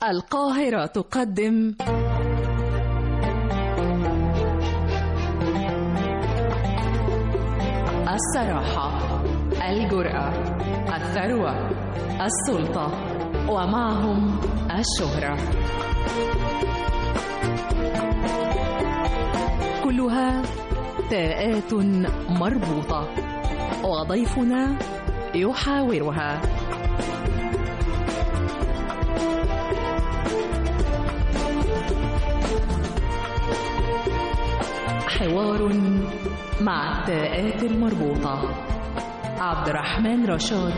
القاهرة تقدم الصراحة الجرأة الثروة السلطة ومعهم الشهرة كلها تاءات مربوطة وضيفنا يحاورها حوار مع التاءات المربوطة عبد الرحمن رشاد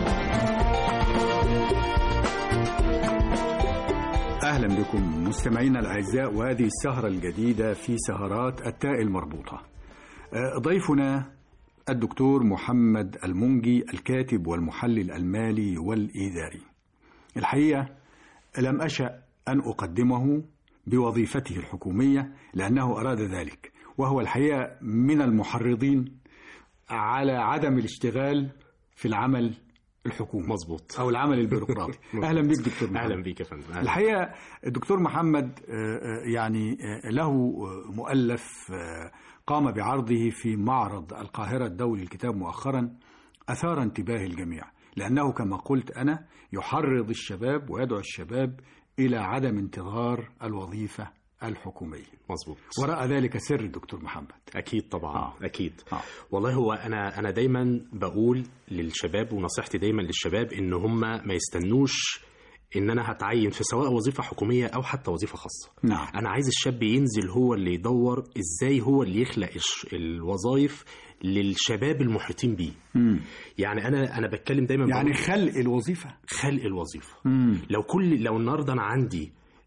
أهلا بكم مستمعينا الأعزاء وهذه السهرة الجديدة في سهرات التاء المربوطة آه، ضيفنا الدكتور محمد المنجي الكاتب والمحلل المالي والإداري الحقيقة لم أشأ أن أقدمه بوظيفته الحكومية لأنه أراد ذلك وهو الحقيقة من المحرضين على عدم الاشتغال في العمل الحكومي مظبوط أو العمل البيروقراطي مظبوط. أهلا بك دكتور محمد اهلا بيك يا فندم أهلاً. الحقيقة الدكتور محمد آه، آه، يعني آه، له آه، مؤلف آه، قام بعرضه في معرض القاهرة الدولي للكتاب مؤخرا أثار انتباه الجميع لأنه كما قلت أنا يحرض الشباب ويدعو الشباب إلى عدم انتظار الوظيفة الحكومية مظبوط وراء ذلك سر الدكتور محمد اكيد طبعا آه. اكيد آه. والله هو انا انا دايما بقول للشباب ونصيحتي دايما للشباب ان هم ما يستنوش ان انا هتعين في سواء وظيفه حكوميه او حتى وظيفه خاصه نعم انا عايز الشاب ينزل هو اللي يدور ازاي هو اللي يخلق الش- الوظائف للشباب المحيطين بيه مم. يعني انا انا بتكلم دايما يعني بقول خلق الوظيفة خلق الوظيفه مم. لو كل لو النهارده انا عندي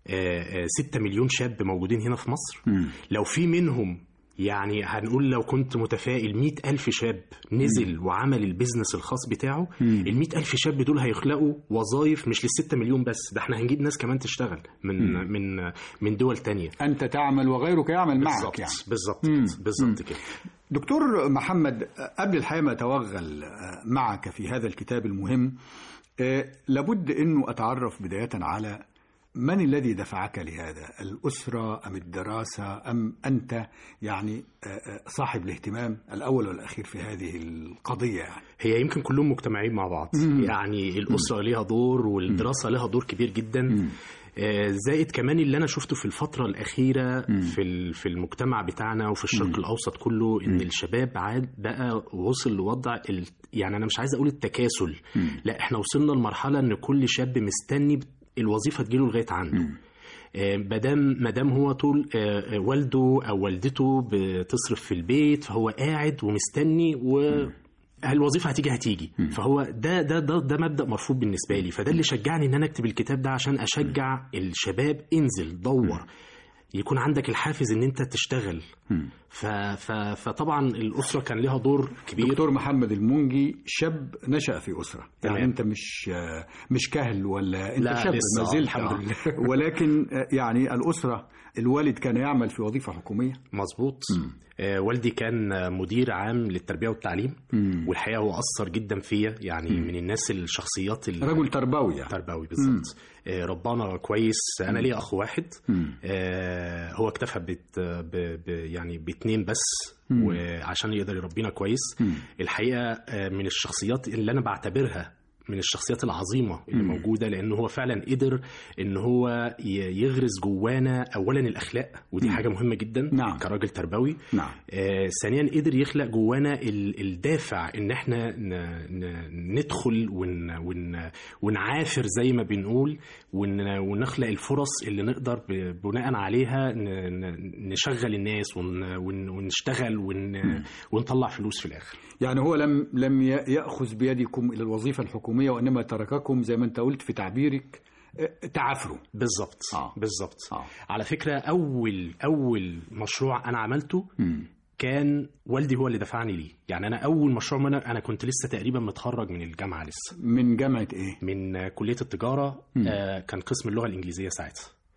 6 مليون شاب موجودين هنا في مصر مم. لو في منهم يعني هنقول لو كنت متفائل مئة ألف شاب نزل وعمل البيزنس الخاص بتاعه مم. المئة ألف شاب دول هيخلقوا وظائف مش للستة مليون بس ده احنا هنجيب ناس كمان تشتغل من مم. من من دول تانية أنت تعمل وغيرك يعمل معك بالظبط يعني بالظبط مم. كده، بالظبط كده دكتور محمد قبل الحقيقة ما أتوغل معك في هذا الكتاب المهم آه، لابد أنه أتعرف بداية على من الذي دفعك لهذا الأسرة أم الدراسة أم أنت يعني آه، آه، صاحب الاهتمام الأول والأخير في هذه القضية يعني هي يمكن كلهم مجتمعين مع بعض مم. يعني الأسرة ليها دور والدراسة لها دور كبير جدا آه، زائد كمان اللي انا شفته في الفتره الاخيره مم. في ال- في المجتمع بتاعنا وفي الشرق مم. الاوسط كله ان مم. الشباب عاد بقى وصل لوضع ال... يعني انا مش عايز اقول التكاسل مم. لا احنا وصلنا لمرحله ان كل شاب مستني الوظيفه تجيله لغايه عنده مم. آه، مادام مادام هو طول آه، آه، والده او والدته بتصرف في البيت فهو قاعد ومستني و الوظيفه هتيجي هتيجي مم. فهو ده ده ده ده مبدا مرفوض بالنسبه لي فده اللي شجعني ان انا اكتب الكتاب ده عشان اشجع الشباب انزل دور يكون عندك الحافز ان انت تشتغل مم. ف ف فطبعا الاسره كان لها دور كبير دكتور محمد المنجي شاب نشأ في أسرة يعني تمام. أنت مش آه، مش كهل ولا أنت لا، شاب لسه، ما آه، زلت الحمد آه. لله. ولكن آه، يعني الأسرة الوالد كان يعمل في وظيفة حكومية مظبوط مم. آه، والدي كان آه، مدير عام للتربيه والتعليم مم. والحقيقه هو اثر جدا فيا يعني مم. من الناس الشخصيات ال- رجل تربوي يعني تربوي بالظبط آه، ربنا كويس انا ليا اخ واحد مم. آه، هو اكتفى بت ب ب يعني باتنين بس مم. وعشان يقدر يربينا كويس مم. الحقيقه آه، من الشخصيات اللي انا بعتبرها من الشخصيات العظيمه اللي مم. موجوده لان هو فعلا قدر ان هو ي- يغرس جوانا اولا الاخلاق ودي مم. حاجه مهمه جدا نعم. كراجل تربوي نعم آه، ثانيا قدر يخلق جوانا ال- الدافع ان احنا ن- ن- ندخل ون ون ونعافر زي ما بنقول ون- ونخلق الفرص اللي نقدر ب- بناء عليها ن- ن- نشغل الناس ون- ون- ونشتغل ون- ونطلع فلوس في الاخر يعني هو لم لم ي- يأخذ بيدكم إلى الوظيفة الحكومية وإنما ترككم زي ما أنت قلت في تعبيرك آه، تعافروا بالظبط آه. بالظبط آه. على فكره اول اول مشروع انا عملته مم. كان والدي هو اللي دفعني ليه يعني انا اول مشروع من انا كنت لسه تقريبا متخرج من الجامعه لسه من جامعة إيه؟ من كليه التجاره مم. آه، كان قسم اللغه الانجليزيه ساعتها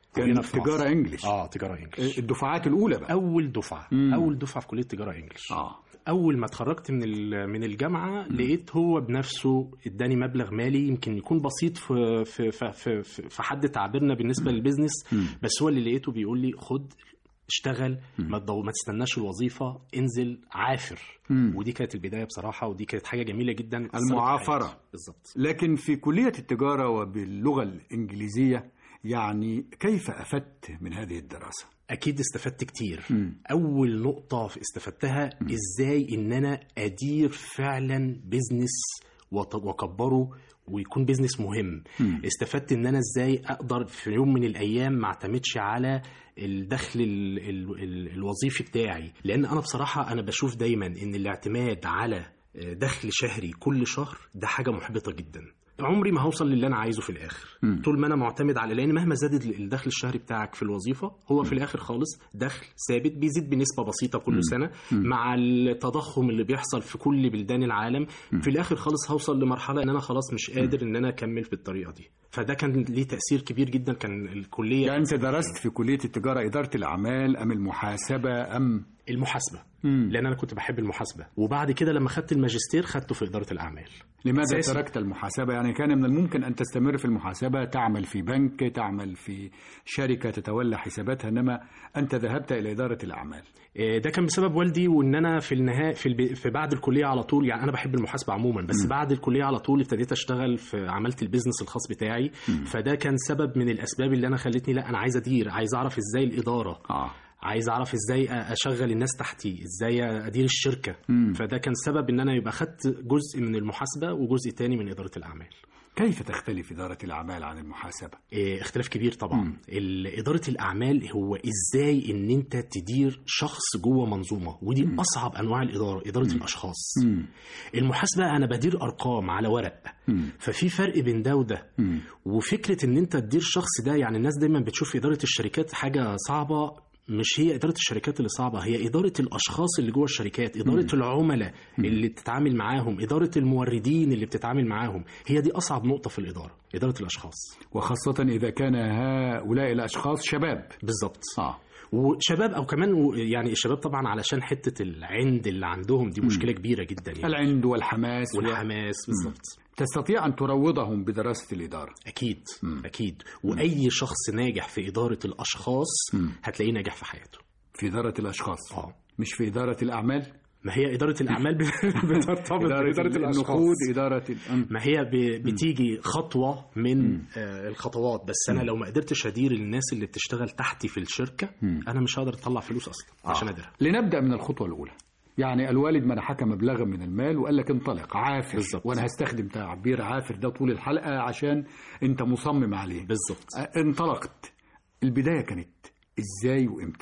كان وهنا في تجاره مصر. انجلش اه تجاره انجلش الدفعات الاولى بقى اول دفعه مم. اول دفعه في كليه تجاره انجلش اه اول ما اتخرجت من ال- من الجامعه لقيت هو بنفسه اداني مبلغ مالي يمكن يكون بسيط في في في في, في, في حد تعبيرنا بالنسبه للبيزنس مم. بس هو اللي لقيته بيقول لي خد اشتغل ما تدو... ما تستناش الوظيفه انزل عافر مم. ودي كانت البدايه بصراحه ودي كانت حاجه جميله جدا أثرت في المعافرة. حياتي. بالظبط لكن في كليه التجاره وباللغه الانجليزيه يعني كيف افدت من هذه الدراسه اكيد استفدت كتير مم. اول نقطه في استفدتها ازاي ان انا ادير فعلا بيزنس وط- واكبره ويكون بيزنس مهم مم. استفدت ان انا ازاي اقدر في يوم من الايام ما اعتمدش على الدخل ال ال ال الوظيفي بتاعي لان انا بصراحه انا بشوف دايما ان الاعتماد على دخل شهري كل شهر ده حاجه محبطه جدا عمري ما هوصل للي انا عايزه في الاخر مم. طول ما انا معتمد على لان مهما زاد الدخل الشهري بتاعك في الوظيفه هو في الاخر خالص دخل ثابت بيزيد بنسبه بسيطه كل سنه مع التضخم اللي بيحصل في كل بلدان العالم في الاخر خالص هوصل لمرحله ان انا خلاص مش قادر ان انا اكمل بالطريقه دي فده كان ليه تاثير كبير جدا كان الكليه يعني انت درست في كليه التجاره اداره الاعمال ام المحاسبه ام المحاسبه مم. لان انا كنت بحب المحاسبه وبعد كده لما خدت الماجستير خدته في اداره الاعمال لماذا أساسي. تركت المحاسبة؟ يعني كان من الممكن أن تستمر في المحاسبة تعمل في بنك تعمل في شركة تتولى حساباتها إنما أنت ذهبت إلى إدارة الأعمال آه، ده كان بسبب والدي وان انا في النهايه في, الب... في بعد الكليه على طول يعني انا بحب المحاسبه عموما بس م. بعد الكليه على طول ابتديت اشتغل في عملت البيزنس الخاص بتاعي م. فده كان سبب من الاسباب اللي انا خلتني لا انا عايز ادير عايز اعرف ازاي الاداره آه. عايز اعرف ازاي أ- اشغل الناس تحتي ازاي ادير الشركه مم. فده كان سبب ان انا يبقى خدت جزء من المحاسبه وجزء تاني من اداره الاعمال كيف تختلف إدارة الأعمال عن المحاسبة؟ إيه، اختلاف كبير طبعا ال- إدارة الأعمال هو إزاي إن أنت تدير شخص جوه منظومة ودي أصعب أنواع الإدارة إدارة الأشخاص مم. المحاسبة أنا بدير أرقام على ورق مم. ففي فرق بين ده وده مم. وفكرة إن أنت تدير شخص ده يعني الناس دايما بتشوف إدارة الشركات حاجة صعبة مش هي إدارة الشركات اللي صعبة هي إدارة الأشخاص اللي جوه الشركات إدارة العملاء اللي بتتعامل معاهم إدارة الموردين اللي بتتعامل معاهم هي دي أصعب نقطة في الإدارة إدارة الأشخاص وخاصة إذا كان هؤلاء الأشخاص شباب بالظبط آه. وشباب او كمان و- يعني الشباب طبعا علشان حته العند اللي عندهم دي مشكله كبيره جدا يعني العند والحماس والحماس بالظبط تستطيع أن تروضهم بدراسة الإدارة اكيد اكيد واي شخص ناجح في اداره الاشخاص هتلاقيه ناجح في حياته في إدارة الأشخاص اه مش في إدارة الأعمال ما هي اداره الاعمال ب- بترتبط إدارة, باداره الاشخاص النقود إدارة ال- أم. ما هي ب- بتيجي خطوه من آه، الخطوات بس انا لو ما قدرتش ادير الناس اللي بتشتغل تحتي في الشركه انا مش هقدر اطلع فلوس اصلا عشان آه. اديرها لنبدأ من الخطوة الأولى يعني الوالد منحك مبلغا من المال وقال لك انطلق عافر بالظبط. وانا هستخدم تعبير عافر ده طول الحلقه عشان انت مصمم عليه بالظبط أه، انطلقت البدايه كانت ازاي وامتى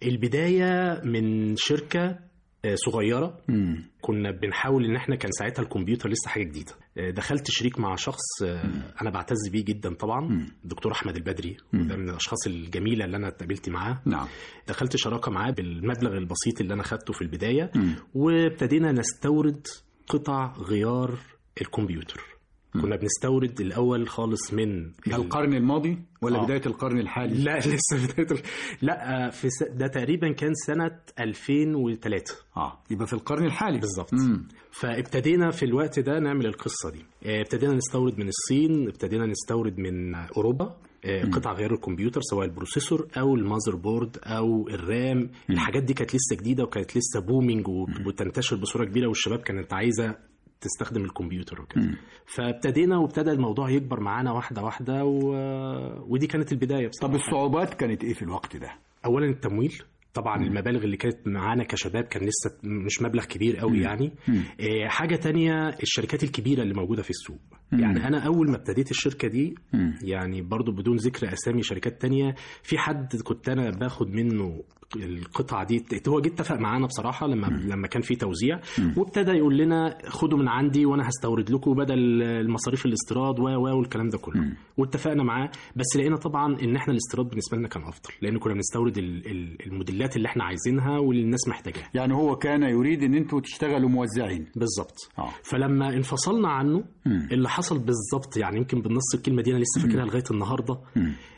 البدايه من شركه آه، صغيره مم. كنا بنحاول ان احنا كان ساعتها الكمبيوتر لسه حاجه جديده آه، دخلت شريك مع شخص آه، انا بعتز بيه جدا طبعا الدكتور احمد البدري وده من الاشخاص الجميله اللي انا اتقابلت معاه نعم دخلت شراكه معاه بالمبلغ البسيط اللي انا خدته في البدايه مم. وابتدينا نستورد قطع غيار الكمبيوتر كنا بنستورد الاول خالص من ده ال- القرن الماضي ولا آه. بدايه القرن الحالي لا لسه بدايه ال- لا آه، في س... ده تقريبا كان سنه 2003 اه يبقى في القرن الحالي بالظبط مم. فابتدينا في الوقت ده نعمل القصه دي آه، ابتدينا نستورد من الصين ابتدينا نستورد من اوروبا آه، قطع غيار الكمبيوتر سواء البروسيسور او المذر بورد او الرام الحاجات دي كانت لسه جديده وكانت لسه بومينج وب- وتنتشر بصوره كبيره والشباب كانت عايزه تستخدم الكمبيوتر وكده فابتدينا وابتدى الموضوع يكبر معانا واحده واحده و... ودي كانت البدايه طب بصراحه الصعوبات كانت ايه في الوقت ده اولا التمويل طبعا المبالغ اللي كانت معانا كشباب كان لسه مش مبلغ كبير قوي يعني آه، حاجه تانية الشركات الكبيره اللي موجوده في السوق يعني انا اول ما ابتديت الشركه دي يعني برضو بدون ذكر اسامي شركات تانية في حد كنت انا باخد منه القطعه دي هو جه اتفق معانا بصراحه لما لما كان في توزيع وابتدى يقول لنا خدوا من عندي وانا هستورد لكم بدل المصاريف الاستيراد و و والكلام ده كله واتفقنا معاه بس لقينا طبعا ان احنا الاستيراد بالنسبه لنا كان افضل لان كنا بنستورد ال- ال- الموديلات اللي احنا عايزينها واللي الناس محتاجاها يعني هو كان يريد ان انتوا تشتغلوا موزعين بالظبط اه فلما انفصلنا عنه اللي حصل بالظبط يعني يمكن بالنص الكلمه دي انا لسه فاكرها لغايه النهارده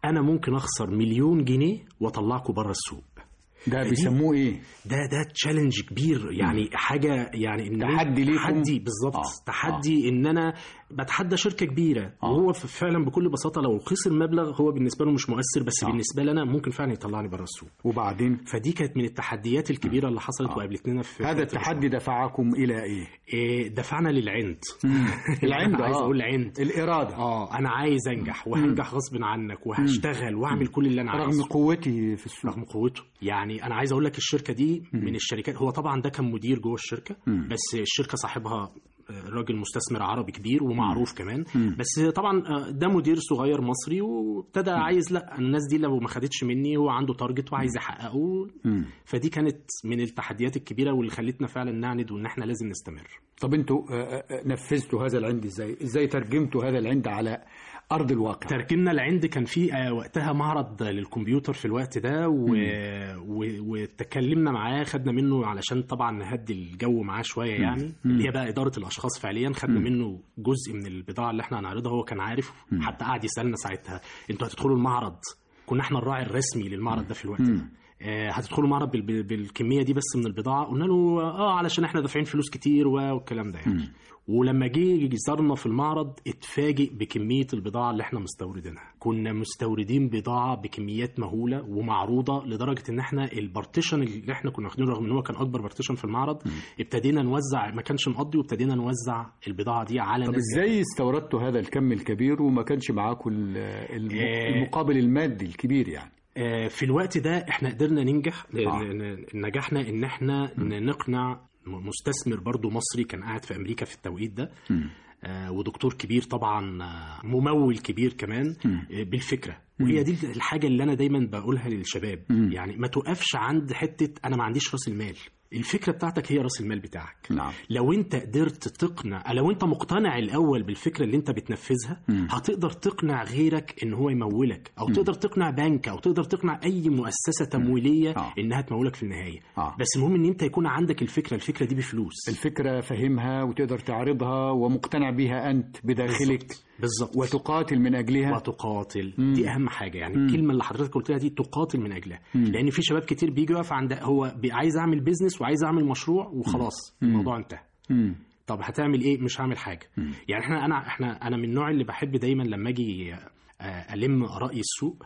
انا ممكن اخسر مليون جنيه واطلعكم بره السوق ده فدي- بيسموه ايه ده ده تشالنج كبير يعني حاجه يعني ان تحدي ليكم؟ تحدي بالظبط آه، آه. تحدي آه. ان انا بتحدى شركه كبيره آه. آه. وهو ف- فعلا بكل بساطه لو خسر مبلغ هو بالنسبه له مش مؤثر بس آه. آه. بالنسبه لي انا ممكن فعلا يطلعني بره السوق وبعدين فدي كانت من التحديات الكبيره اللي حصلت آه. آه. وقابلتنا في هذا في- التحدي دفعكم الى ايه إيه دفعنا للعند العند عايز آه. اقول عند الاراده اه انا عايز انجح وهنجح غصب عنك وهشتغل واعمل كل اللي انا رغم عايزه قوتي في السوق رغم قوته يعني انا عايز اقول لك الشركه دي من الشركات هو طبعا ده كان مدير جوه الشركه مم. بس الشركه صاحبها آه، راجل مستثمر عربي كبير ومعروف كمان بس طبعا آه، ده مدير صغير مصري وابتدى عايز لا الناس دي لو ما خدتش مني هو عنده تارجت وعايز يحققه مم. فدي كانت من التحديات الكبيره واللي خلتنا فعلا نعند وان احنا لازم نستمر طب انتوا آه، آه، نفذتوا هذا العند ازاي ازاي ترجمتوا هذا العند على ارض الواقع تركيبنا العند كان في آه، وقتها معرض للكمبيوتر في الوقت ده و... و... وتكلمنا معاه خدنا منه علشان طبعا نهدي الجو معاه شويه يعني اللي هي بقى اداره الاشخاص فعليا خدنا منه جزء من البضاعه اللي احنا هنعرضها هو كان عارف حتى قعد يسالنا ساعتها انتوا هتدخلوا المعرض كنا احنا الراعي الرسمي للمعرض ده في الوقت ده آه، هتدخلوا المعرض بال- بال- بالكميه دي بس من البضاعه قلنا له اه علشان احنا دافعين فلوس كتير و- والكلام ده يعني ولما جه زارنا في المعرض اتفاجئ بكميه البضاعه اللي احنا مستوردينها كنا مستوردين بضاعه بكميات مهوله ومعروضه لدرجه ان احنا البارتيشن اللي احنا كنا واخدينه رغم ان هو كان اكبر بارتيشن في المعرض ابتدينا نوزع ما كانش مقضي وابتدينا نوزع البضاعه دي على طب ناس ازاي استوردتوا هذا الكم الكبير وما كانش معاكم ال- الم- آه. المقابل المادي الكبير يعني آه، في الوقت ده احنا قدرنا ننجح آه. ن- ن- نجحنا ان احنا ن- نقنع م- مستثمر برضو مصري كان قاعد في امريكا في التوقيت ده آه، ودكتور كبير طبعا آه، ممول كبير كمان آه، بالفكره وهي دي الحاجه اللي انا دايما بقولها للشباب يعني ما توقفش عند حته انا ما عنديش راس المال الفكره بتاعتك هي راس المال بتاعك نعم لو انت قدرت تقنع لو انت مقتنع الاول بالفكره اللي انت بتنفذها هتقدر تقنع غيرك ان هو يمولك او تقدر تقنع بنك او تقدر تقنع اي مؤسسه تمويليه آه. انها تمولك في النهايه آه. بس المهم ان انت يكون عندك الفكره الفكره دي بفلوس الفكرة فهمها وتقدر تعرضها ومقتنع بها أنت بداخلك بالظبط وتقاتل من أجلها وتقاتل دي اهم حاجه يعني الكلمه اللي حضرتك قلتها دي تقاتل من اجلها لان في شباب كتير بيجي يقف عند هو بي- عايز اعمل بيزنس وعايز اعمل مشروع وخلاص الموضوع انتهى مم. طب هتعمل ايه مش هعمل حاجه يعني احنا انا احنا انا من النوع اللي بحب دايما لما اجي آه، الم راي السوق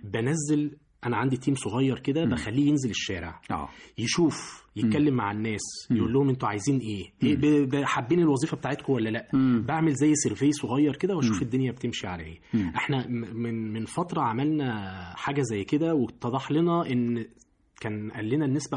بنزل انا عندي تيم صغير كده بخليه ينزل الشارع آه. يشوف يتكلم مع الناس يقول لهم انتوا عايزين ايه, إيه ب- ب- حابين الوظيفه بتاعتكم ولا لا بعمل زي سيرفي صغير كده واشوف الدنيا بتمشي على ايه احنا م- من من فتره عملنا حاجه زي كده واتضح لنا ان كان قال لنا النسبه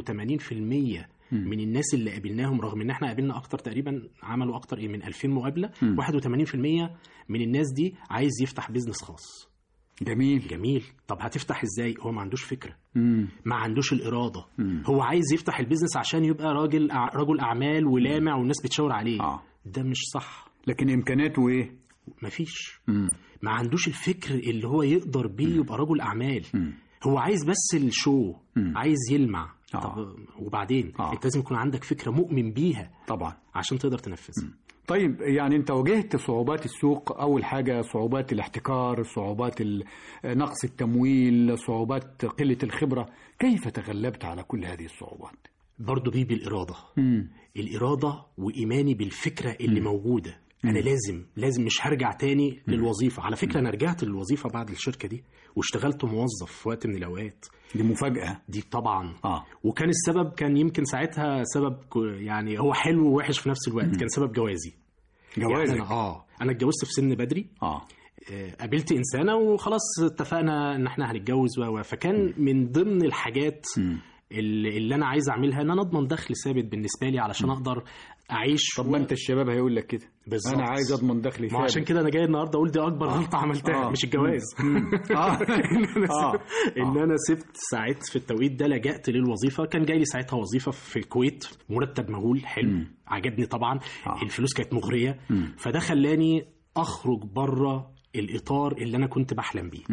81% من الناس اللي قابلناهم رغم ان احنا قابلنا اكتر تقريبا عملوا اكتر ايه من 2000 مقابله 81% من الناس دي عايز يفتح بيزنس خاص جميل جميل طب هتفتح ازاي هو ما عندوش فكره مم. ما عندوش الإرادة هو عايز يفتح البيزنس عشان يبقى راجل رجل أعمال ولامع والناس بتشاور عليه آه. ده مش صح لكن إمكاناته إيه مفيش مم. ما عندوش الفكر اللي هو يقدر بيه يبقى رجل أعمال هو عايز بس الشو عايز يلمع آه. طب وبعدين آه. انت لازم يكون عندك فكرة مؤمن بيها طبعا عشان تقدر تنفذها طيب يعني انت واجهت صعوبات السوق اول حاجه صعوبات الاحتكار صعوبات ال- نقص التمويل صعوبات قله الخبره كيف تغلبت على كل هذه الصعوبات برضه دي بالإرادة مم. الإرادة وإيماني بالفكرة اللي موجودة أنا لازم لازم مش هرجع تاني للوظيفة على فكرة أنا رجعت للوظيفة بعد الشركة دي واشتغلت موظف في وقت من الأوقات دي مفاجاه دي طبعا اه وكان السبب كان يمكن ساعتها سبب ك- يعني هو حلو ووحش في نفس الوقت كان سبب جوازي يعني جوازك أنا اه انا اتجوزت في سن بدري اه آه، قابلت انسانه وخلاص اتفقنا ان احنا هنتجوز و و- فكان من ضمن الحاجات اللي, اللي انا عايز اعملها ان انا اضمن دخل ثابت بالنسبه لي علشان اقدر اعيش طب ما انت الشباب هيقول لك كده بالظبط. انا عايز اضمن دخلي ما عشان ثابت. كده انا جاي النهارده اقول دي اكبر غلطه عملتها آه. مش الجواز اه ان انا آه. سبت- ان انا سبت ساعات في التوقيت ده لجأت للوظيفه كان جاي لي ساعتها وظيفه في الكويت مرتب مهول حلو عجبني طبعا آه. الفلوس كانت مغريه فده خلاني اخرج بره الاطار اللي انا كنت بحلم بيه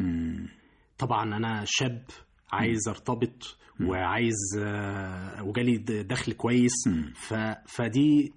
طبعا انا شاب عايز ارتبط وعايز آه، وجالي د- دخل كويس ف... فدي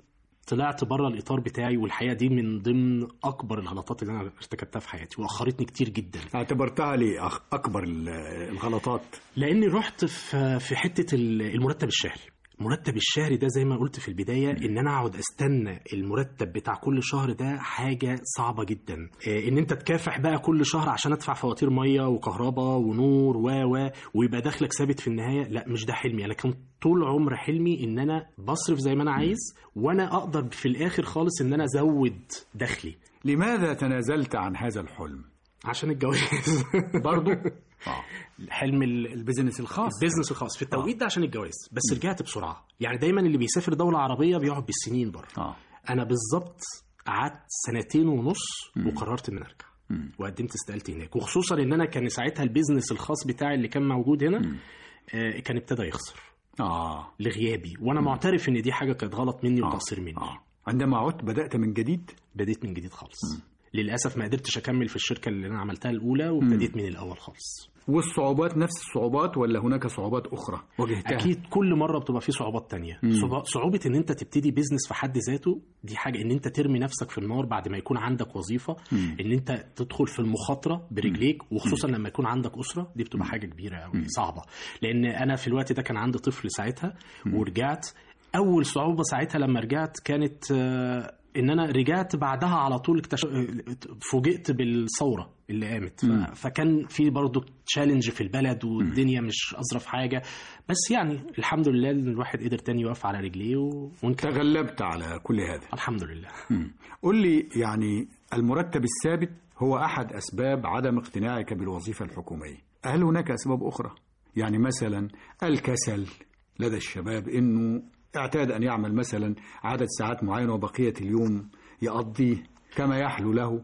طلعت بره الاطار بتاعي والحقيقه دي من ضمن اكبر الغلطات اللي انا ارتكبتها في حياتي واخرتني كتير جدا اعتبرتها لي أخ- اكبر ال- الغلطات لاني رحت في في حته ال- المرتب الشهري المرتب الشهري ده زي ما قلت في البدايه ان انا اقعد استنى المرتب بتاع كل شهر ده حاجه صعبه جدا إيه، ان انت تكافح بقى كل شهر عشان ادفع فواتير ميه وكهرباء ونور و و ويبقى دخلك ثابت في النهايه لا مش ده حلمي انا كان طول عمر حلمي ان انا بصرف زي ما انا عايز وانا اقدر في الاخر خالص ان انا ازود دخلي لماذا تنازلت عن هذا الحلم عشان الجواز برضو آه. حلم ال- البيزنس الخاص البيزنس الخاص في التوقيت ده عشان الجواز بس رجعت بسرعه يعني دايما اللي بيسافر دوله عربيه بيقعد بالسنين بره اه انا بالظبط قعدت سنتين ونص وقررت ان ارجع وقدمت استقالتي هناك وخصوصا ان انا كان ساعتها البيزنس الخاص بتاعي اللي كان موجود هنا آه، كان ابتدى يخسر اه لغيابي وانا معترف ان دي حاجه كانت غلط مني آه. وتقصير مني آه. عندما عدت بدأت من جديد بديت من جديد خالص للاسف ما قدرتش اكمل في الشركه اللي انا عملتها الاولى وابتديت من الاول خالص والصعوبات نفس الصعوبات ولا هناك صعوبات أخرى واجهتها اكيد كل مره بتبقى في صعوبات تانية صعوبة- صعوبه ان انت تبتدي بيزنس في حد ذاته دي حاجه ان انت ترمي نفسك في النار بعد ما يكون عندك وظيفه ان انت تدخل في المخاطره برجليك وخصوصا لما يكون عندك اسره دي بتبقى حاجه كبيره قوي صعبه لان انا في الوقت ده كان عندي طفل ساعتها ورجعت اول صعوبه ساعتها لما رجعت كانت آه، ان انا رجعت بعدها على طول اكتشف فوجئت بالثوره اللي قامت ف... فكان في برضه تشالنج في البلد والدنيا مش اظرف حاجه بس يعني الحمد لله ان الواحد قدر تاني يقف على رجليه و... وانت تغلبت على كل هذا الحمد لله مم. قل لي يعني المرتب الثابت هو أحد أسباب عدم اقتناعك بالوظيفة الحكومية هل هناك أسباب أخرى؟ يعني مثلا الكسل لدى الشباب إنه اعتاد أن يعمل مثلا عدد ساعات معينة وبقية اليوم يقضيه كما يحلو له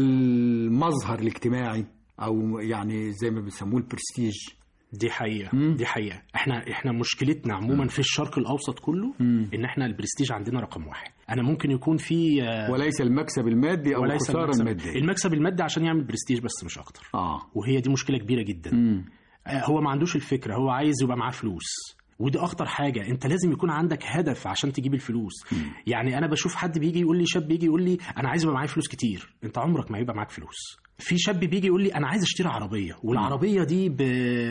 المظهر الاجتماعي أو يعني زي ما بيسموه البرستيج دي حقيقه دي حقيقه احنا احنا مشكلتنا عموما في الشرق الاوسط كله ان احنا البرستيج عندنا رقم واحد انا ممكن يكون في آه، وليس المكسب المادي أو وليس الخسارة المكسب المادية المكسب المادي عشان يعمل برستيج بس مش اكتر آه وهي دي مشكله كبيره جدا مم. آه، هو ما عندوش الفكره هو عايز يبقى معاه فلوس ودي اخطر حاجه انت لازم يكون عندك هدف عشان تجيب الفلوس يعني انا بشوف حد بيجي يقول لي شاب بيجي يقول لي انا عايز يبقى معايا فلوس كتير انت عمرك ما هيبقى معاك فلوس في شاب بيجي يقول لي انا عايز اشتري عربيه والعربيه دي ب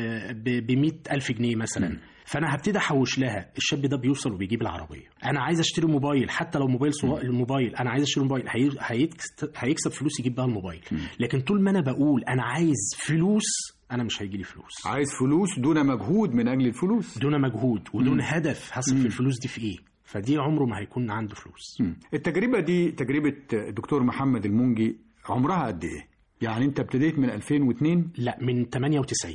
ب 100 الف جنيه مثلا فانا هبتدي احوش لها الشاب ده بيوصل وبيجيب العربيه انا عايز اشتري موبايل حتى لو موبايل صغير الموبايل انا عايز اشتري موبايل هي... هيكس- هيكسب فلوس يجيب بها الموبايل لكن طول ما انا بقول انا عايز فلوس انا مش هيجي لي فلوس عايز فلوس دون مجهود من أجل الفلوس دون مجهود ودون هدف هصرف الفلوس دي في ايه فدي عمره ما هيكون عنده فلوس مم. التجربة دي تجربة الدكتور محمد المنجي عمرها قد إيه؟ يعني أنت ابتديت من 2002 لا من 98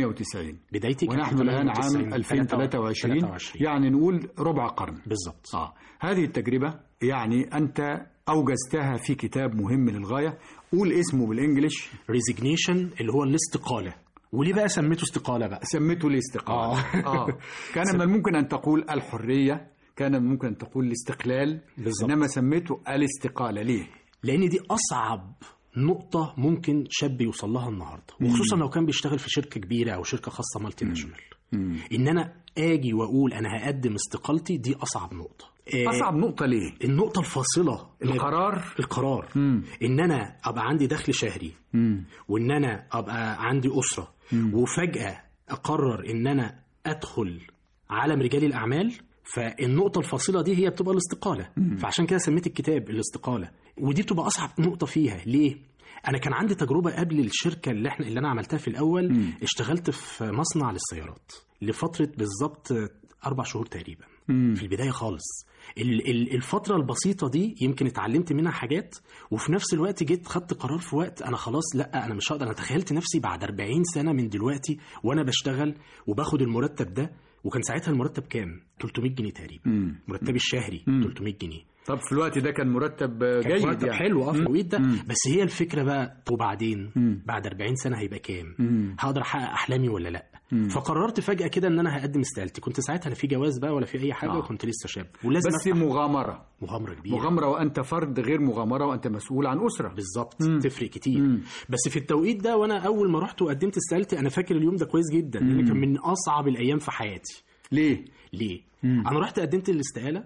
98 بدايتي كانت ونحن الآن عام 98. 2023 23. يعني نقول ربع قرن بالظبط آه. هذه التجربة يعني أنت أوجزتها في كتاب مهم للغاية قول اسمه بالإنجليش ريزيجنيشن اللي هو الاستقاله وليه بقى سميته استقاله بقى سميته الاستقالة آه. آه. كان من الممكن أن تقول الحرية كان من الممكن أن تقول الاستقلال بالظبط. إنما سميته الاستقالة ليه؟ لان دي اصعب نقطة ممكن شاب يوصل لها النهارده وخصوصا لو كان بيشتغل في شركة كبيرة او شركة خاصة مالتي ناشونال ان انا اجي واقول انا هقدم استقالتي دي اصعب نقطة آه، أصعب نقطة ليه؟ النقطة الفاصلة القرار القرار ان انا ابقى عندي دخل شهري وان انا ابقى عندي اسره وفجاه اقرر ان انا ادخل عالم رجال الاعمال فالنقطة الفاصلة دي هي بتبقى الاستقالة فعشان كده سميت الكتاب الاستقالة ودي بتبقى أصعب نقطة فيها ليه؟ أنا كان عندي تجربة قبل الشركة اللي احنا اللي أنا عملتها في الأول اشتغلت في مصنع للسيارات لفترة بالظبط أربع شهور تقريبا في البداية خالص ال- ال- الفترة البسيطة دي يمكن اتعلمت منها حاجات وفي نفس الوقت جيت خدت قرار في وقت انا خلاص لا انا مش هقدر انا تخيلت نفسي بعد 40 سنة من دلوقتي وانا بشتغل وباخد المرتب ده وكان ساعتها المرتب كام 300 جنيه تقريبا مرتبي الشهري 300 جنيه طب في الوقت ده كان مرتب كان جيد مرتب يعني. حلو اه في التوقيت ده بس هي الفكره بقى وبعدين بعد 40 سنه هيبقى كام هقدر احقق احلامي ولا لا فقررت فجاه كده ان انا هقدم استقالتي كنت ساعتها لا في جواز بقى ولا في اي حاجه آه. وكنت لسه شاب ولازم بس أفتح مغامرة مغامره كبيره مغامرة وأنت فرد غير مغامرة وأنت مسؤول عن أسرة بالظبط تفرق كتير بس في التوقيت ده وانا اول ما رحت وقدمت استقالتي انا فاكر اليوم ده كويس جدا لان كان من اصعب الايام في حياتي ليه ليه مم. انا رحت قدمت الاستقاله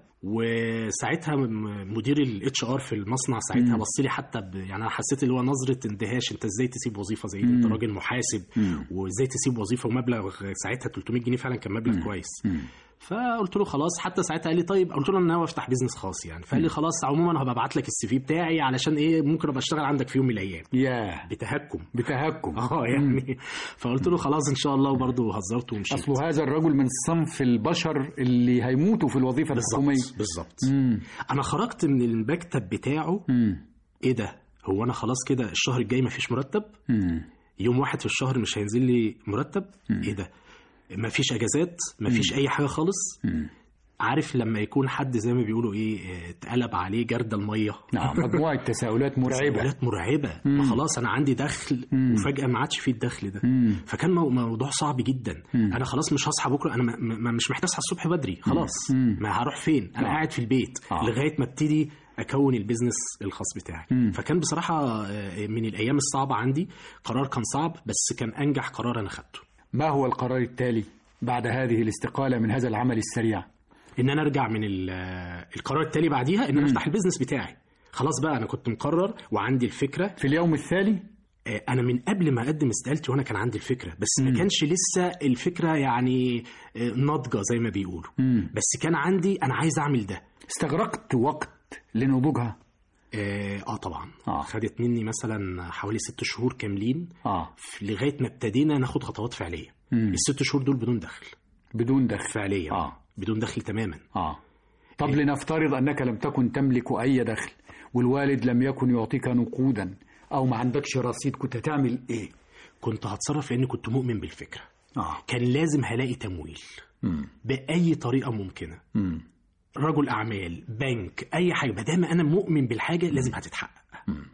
وساعتها م- مدير الاتش ار في المصنع ساعتها مم. بص لي حتى ب... يعني انا حسيت اللي هو نظره اندهاش انت ازاي تسيب وظيفه زي دي انت مم. راجل محاسب مم. وازاي تسيب وظيفه ومبلغ ساعتها 300 جنيه فعلا كان مبلغ مم. كويس مم. فقلت له خلاص حتى ساعتها قال لي طيب قلت له انا ناوي افتح بيزنس خاص يعني فقال لي خلاص عموما هبقى ابعت لك السي في بتاعي علشان ايه ممكن ابقى اشتغل عندك في يوم من الايام ياه بتهكم بتهكم اه يعني فقلت له خلاص ان شاء الله وبرضه هزرت ومشيت اصل هذا الرجل من صنف البشر اللي هيموتوا في الوظيفه الحكوميه بالظبط بالظبط مم. انا خرجت من المكتب بتاعه مم. ايه ده هو انا خلاص كده الشهر الجاي مفيش مرتب مم. يوم واحد في الشهر مش هينزل لي مرتب مم. ايه ده مفيش اجازات مفيش اي حاجه خالص مم. عارف لما يكون حد زي ما بيقولوا ايه اه، اتقلب عليه جرد الميه نعم مجموعه تساؤلات مرعبه تساؤلات مرعبه مم. ما خلاص انا عندي دخل مم. وفجاه ما عادش فيه الدخل ده مم. فكان مو- موضوع صعب جدا مم. انا خلاص مش هصحى بكره انا ما- ما مش محتاج اصحى الصبح بدري خلاص مم. ما هروح فين انا آه. قاعد في البيت آه. لغايه ما ابتدي اكون البيزنس الخاص بتاعي مم. فكان بصراحه آه، من الايام الصعبه عندي قرار كان صعب بس كان انجح قرار انا خدته ما هو القرار التالي بعد هذه الاستقاله من هذا العمل السريع ان انا ارجع من ال- آه، القرار التالي بعديها ان انا افتح البيزنس بتاعي خلاص بقى انا كنت مقرر وعندي الفكره في اليوم التالي آه، انا من قبل ما اقدم استقالتي وانا كان عندي الفكره بس مم. ما كانش لسه الفكره يعني آه، ناضجه زي ما بيقولوا مم. بس كان عندي انا عايز اعمل ده استغرقت وقت لنضوجها اه, آه طبعا آه. خدت مني مثلا حوالي ست شهور كاملين اه في- لغايه ما ابتدينا ناخد خطوات فعليه مم. الست شهور دول بدون دخل بدون دخل فعليا آه. بدون دخل تماما اه طب لنفترض انك لم تكن تملك اي دخل والوالد لم يكن يعطيك نقودا او ما عندكش رصيد كنت هتعمل ايه كنت هتصرف لاني كنت مؤمن بالفكره اه كان لازم هلاقي تمويل مم. باي طريقه ممكنه مم. رجل اعمال بنك اي حاجه ما دام انا مؤمن بالحاجه لازم هتتحقق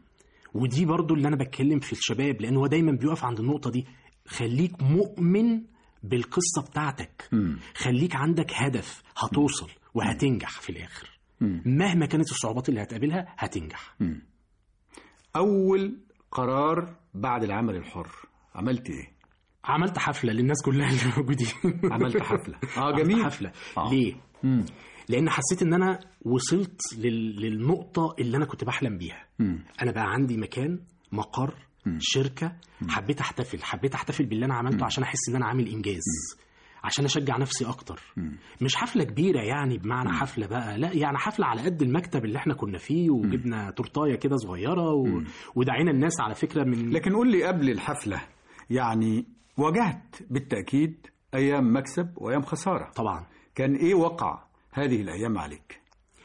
ودي برضو اللي انا بتكلم في الشباب لان هو دايما بيقف عند النقطه دي خليك مؤمن بالقصه بتاعتك مم. خليك عندك هدف هتوصل وهتنجح في الاخر مم. مهما كانت الصعوبات اللي هتقابلها هتنجح اول قرار بعد العمل الحر عملت ايه عملت حفله للناس كلها اللي موجودين عملت حفله اه عملت جميل حفله آه. ليه مم. لان حسيت ان انا وصلت لل... للنقطه اللي انا كنت بحلم بيها مم. انا بقى عندي مكان مقر شركه حبيت احتفل حبيت احتفل باللي انا عملته عشان احس ان انا عامل انجاز عشان اشجع نفسي اكتر مش حفله كبيره يعني بمعنى حفله بقى لا يعني حفله على قد المكتب اللي احنا كنا فيه وجبنا تورتايه كده صغيره و... ودعينا الناس على فكره من لكن قول لي قبل الحفله يعني واجهت بالتاكيد ايام مكسب وايام خساره طبعا كان ايه وقع هذه الايام عليك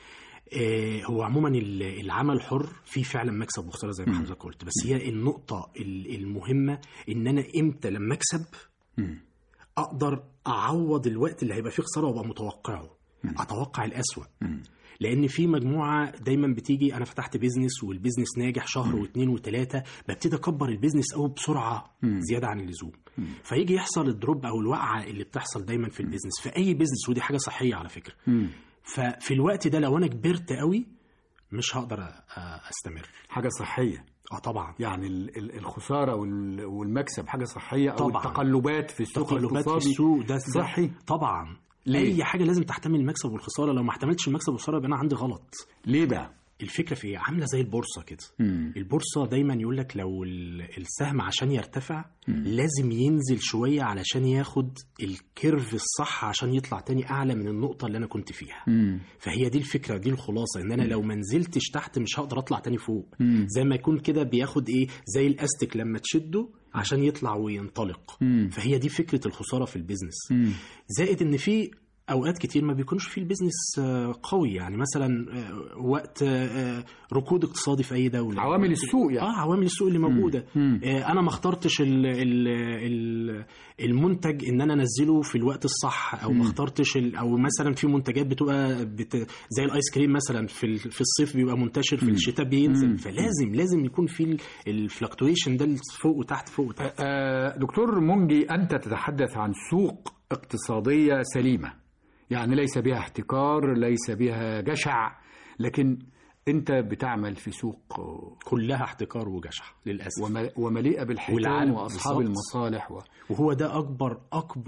آه، هو عموما ال- العمل حر فيه فعلا مكسب وخساره زي ما حضرتك قلت بس هي النقطه ال- المهمه ان انا امتى لما اكسب مم. اقدر اعوض الوقت اللي هيبقى فيه خساره وابقى متوقعه اتوقع الاسوأ لان في مجموعه دايما بتيجي انا فتحت بيزنس والبيزنس ناجح شهر واثنين وثلاثه ببتدي اكبر البيزنس قوي بسرعه زياده عن اللزوم فيجي يحصل الدروب او الوقعه اللي بتحصل دايما في البيزنس في اي بيزنس ودي حاجه صحيه على فكره مم. ففي الوقت ده لو انا كبرت قوي مش هقدر أ- استمر حاجه صحيه اه طبعا يعني ال- ال- الخساره وال- والمكسب حاجه صحيه او طبعاً. التقلبات في السوق تقلبات في الاقتصادي السوق ده ده صحي طبعا ليه؟ اي حاجه لازم تحتمل المكسب والخساره لو ما احتملتش المكسب والخساره يبقى انا عندي غلط ليه بقى الفكره في ايه عامله زي البورصه كده مم. البورصه دايما يقول لك لو ال- السهم عشان يرتفع لازم ينزل شويه علشان ياخد الكيرف الصح عشان يطلع تاني اعلى من النقطه اللي انا كنت فيها مم. فهي دي الفكره دي الخلاصه ان انا لو ما نزلتش تحت مش هقدر اطلع تاني فوق مم. زي ما يكون كده بياخد ايه زي الاستك لما تشده عشان يطلع وينطلق مم. فهي دي فكره الخساره في البيزنس مم. زائد ان في اوقات كتير ما بيكونش في البيزنس آه، قوي يعني مثلا آه، وقت آه، ركود اقتصادي في اي دوله عوامل السوق يعني اه عوامل السوق اللي موجوده مم. آه انا ما اخترتش ال ال ال المنتج ان انا انزله في الوقت الصح او ما اخترتش ال او مثلا في منتجات بتبقى بت زي الايس كريم مثلا في ال- في الصيف بيبقى منتشر في الشتاء بينزل فلازم لازم يكون في الفلكتويشن ده فوق وتحت فوق وتحت آه، دكتور مونجي أنت تتحدث عن سوق اقتصادية سليمة يعني ليس بها احتكار ليس بها جشع لكن أنت بتعمل في سوق آه، كلها احتكار وجشع للاسف وم- ومليئة بالحيتان والعالم وأصحاب بالظبط. المصالح و... وهو ده اكبر اكبر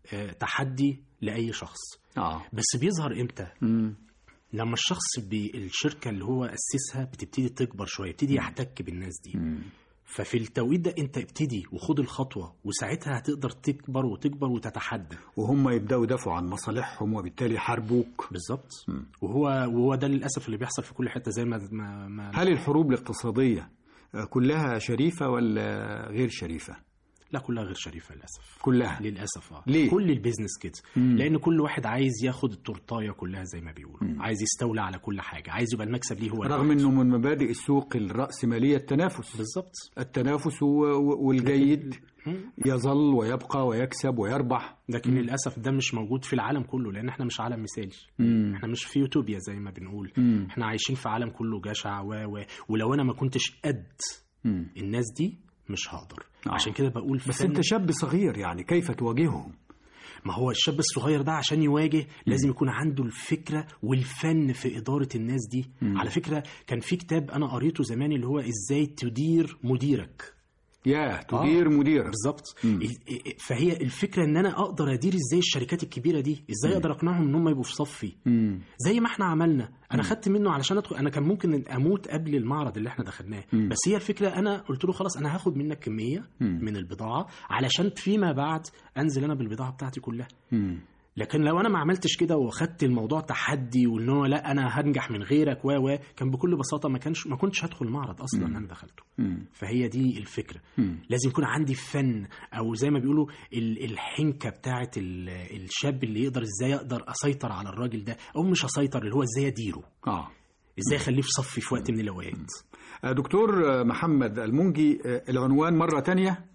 آه، تحدي لاي شخص اه بس بيظهر امتى مم. لما الشخص بالشركه اللي هو اسسها بتبتدي تكبر شويه يبتدي يحتك بالناس دي مم. ففي التوقيت ده انت ابتدي وخد الخطوه وساعتها هتقدر تكبر وتكبر وتتحدى وهم يبداوا يدافعوا عن مصالحهم وبالتالي يحاربوك بالظبط مم. وهو وهو ده للاسف اللي بيحصل في كل حته زي ما ما, ما هل الحروب الاقتصادية آه، كلها شريفة ولا غير شريفة؟ لا كلها غير شريفه للاسف كلها للاسف اه ليه؟ كل البيزنس كده مم. لان كل واحد عايز ياخد التورتايه كلها زي ما بيقولوا عايز يستولى على كل حاجه عايز يبقى المكسب ليه هو رغم انه من مبادئ السوق الرأسمالية التنافس بالظبط التنافس و- و- والجيد مم. يظل ويبقى ويكسب ويربح لكن للاسف ده مش موجود في العالم كله لان احنا مش عالم مثالي مم. احنا مش في يوتوبيا زي ما بنقول مم. احنا عايشين في عالم كله جشع و و ولو انا ما كنتش قد مم. الناس دي مش هقدر آه. عشان كده بقول بس فن- انت شاب صغير يعني كيف تواجههم؟ ما هو الشاب الصغير ده عشان يواجه لازم يكون عنده الفكره والفن في اداره الناس دي مم. على فكره كان في كتاب انا قريته زمان اللي هو ازاي تدير مديرك يا تدير مديرك بالظبط مم. ال- ال- فهي الفكره ان انا اقدر ادير ازاي الشركات الكبيره دي ازاي اقدر اقنعهم ان هم يبقوا في صفي مم. زي ما احنا عملنا انا خدت منه علشان ادخل انا كان ممكن اموت قبل المعرض اللي احنا دخلناه مم. بس هي الفكره انا قلت له خلاص انا هاخد منك كميه مم. من البضاعه علشان فيما بعد انزل انا بالبضاعه بتاعتي كلها مم. لكن لو انا ما عملتش كده واخدت الموضوع تحدي وان هو لا انا هنجح من غيرك و و كان بكل بساطه ما كانش ما كنتش هدخل المعرض اصلا انا دخلته مم. فهي دي الفكره مم. لازم يكون عندي فن او زي ما بيقولوا ال- الحنكه بتاعه ال- الشاب اللي يقدر ازاي اقدر اسيطر على الراجل ده او مش اسيطر اللي هو ازاي اديره اه ازاي اخليه في صفي في وقت من الاوقات آه، دكتور آه، محمد المنجي آه، العنوان مرة تانية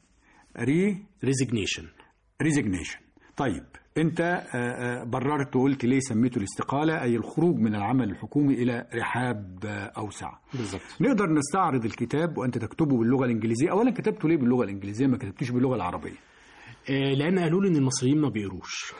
ري ريزيجنيشن ريزيجنيشن طيب انت آه، آه، بررت وقلت ليه سميته الاستقالة اي الخروج من العمل الحكومي الى رحاب آه، اوسع بالظبط نقدر نستعرض الكتاب وانت تكتبه باللغة الانجليزية اولا كتبته ليه باللغة الانجليزية ما كتبتوش باللغة العربية آه، لان قالوا لي ان المصريين ما بيقروش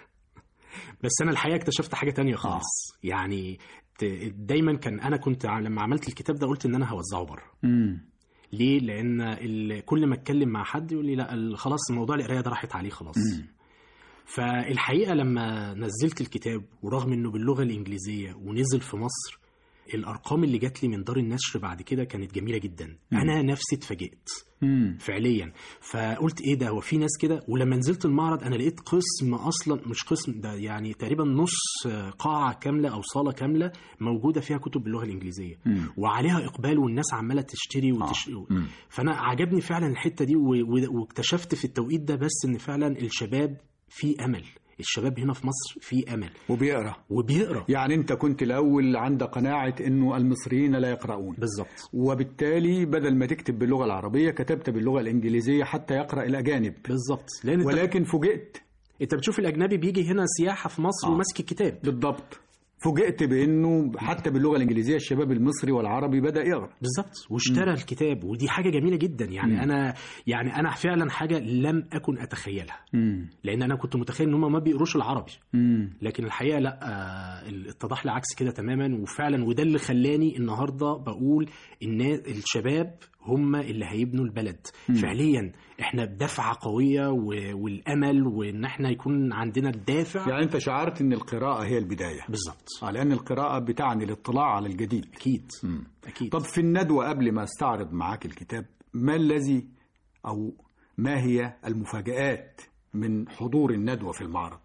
بس انا الحقيقه اكتشفت حاجه تانية خالص يعني ت- دايما كان انا كنت ع- لما عملت الكتاب ده قلت ان انا هوزعه بره امم ليه لان ال- كل ما اتكلم مع حد يقول لي لا ال- خلاص موضوع القرايه ده راحت عليه خلاص مم. فالحقيقه لما نزلت الكتاب ورغم انه باللغه الانجليزيه ونزل في مصر الارقام اللي جات لي من دار النشر بعد كده كانت جميله جدا انا نفسي اتفاجئت امم فعليا فقلت ايه ده هو في ناس كده ولما نزلت المعرض انا لقيت قسم اصلا مش قسم ده يعني تقريبا نص قاعه كامله او صاله كامله موجوده فيها كتب باللغه الانجليزيه مم. وعليها اقبال والناس عماله تشتري وتش... مم. فانا عجبني فعلا الحته دي و... و... واكتشفت في التوقيت ده بس ان فعلا الشباب في امل الشباب هنا في مصر في امل وبيقرا وبيقرا يعني انت كنت الاول عندك قناعه انه المصريين لا يقرؤون بالظبط وبالتالي بدل ما تكتب باللغه العربيه كتبت باللغه الانجليزيه حتى يقرا الاجانب بالظبط لان انت, ولكن فوجئت انت بتشوف الاجنبي بيجي هنا سياحه في مصر آه. وماسك الكتاب بالضبط فوجئت بانه حتى باللغه الانجليزيه الشباب المصري والعربي بدا يقرا بالظبط واشترى الكتاب ودي حاجه جميله جدا يعني مم. انا يعني انا فعلا حاجه لم اكن اتخيلها امم لان انا كنت متخيل ان هم ما بيقروش العربي امم لكن الحقيقه لا آه، اتضح لي عكس كده تماما وفعلا وده اللي خلاني النهارده بقول الناس الشباب هم اللي هيبنوا البلد مم. فعليا احنا بدفعه قويه و- والامل وان احنا يكون عندنا الدافع يعني انت شعرت ان القراءه هي البدايه بالظبط آه، لان القراءه بتعني الاطلاع على الجديد اكيد مم. اكيد طب في الندوة قبل ما استعرض معاك الكتاب ما الذي أو ما هي المفاجآت من حضور الندوة في المعرض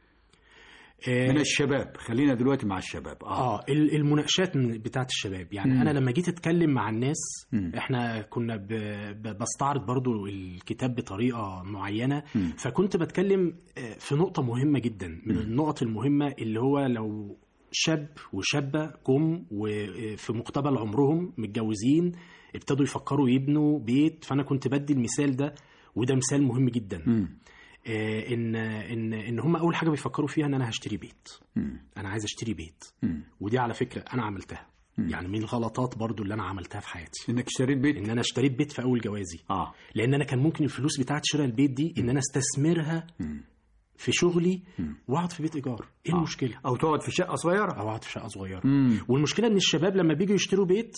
آه، من الشباب خلينا دلوقتي مع الشباب آه. اه ال- المناقشات من- بتاعت الشباب يعني مم. انا لما جيت اتكلم مع الناس مم. احنا كنا ب... ب... بستعرض برضو الكتاب بطريقه معينه مم. فكنت بتكلم آه، في نقطه مهمه جدا من النقط المهمه اللي هو لو شاب وشابه جم وفي مقتبل عمرهم متجوزين ابتدوا يفكروا يبنوا بيت فانا كنت بدي المثال ده وده مثال مهم جدا مم. آه، ان ان ان هم اول حاجه بيفكروا فيها ان انا هشتري بيت مم. انا عايز اشتري بيت مم. ودي على فكره انا عملتها مم. يعني من الغلطات برضو اللي انا عملتها في حياتي إنك اشتريت بيت ان انا اشتريت بيت في اول جوازي آه لان انا كان ممكن الفلوس بتاعت شراء البيت دي ان انا استثمرها مم. في شغلي مم. واقعد في بيت ايجار ايه آه. المشكله أو تقعد في شقة صغيرة او اقعد في شقه صغيره مم. والمشكله ان الشباب لما بيجوا يشتروا بيت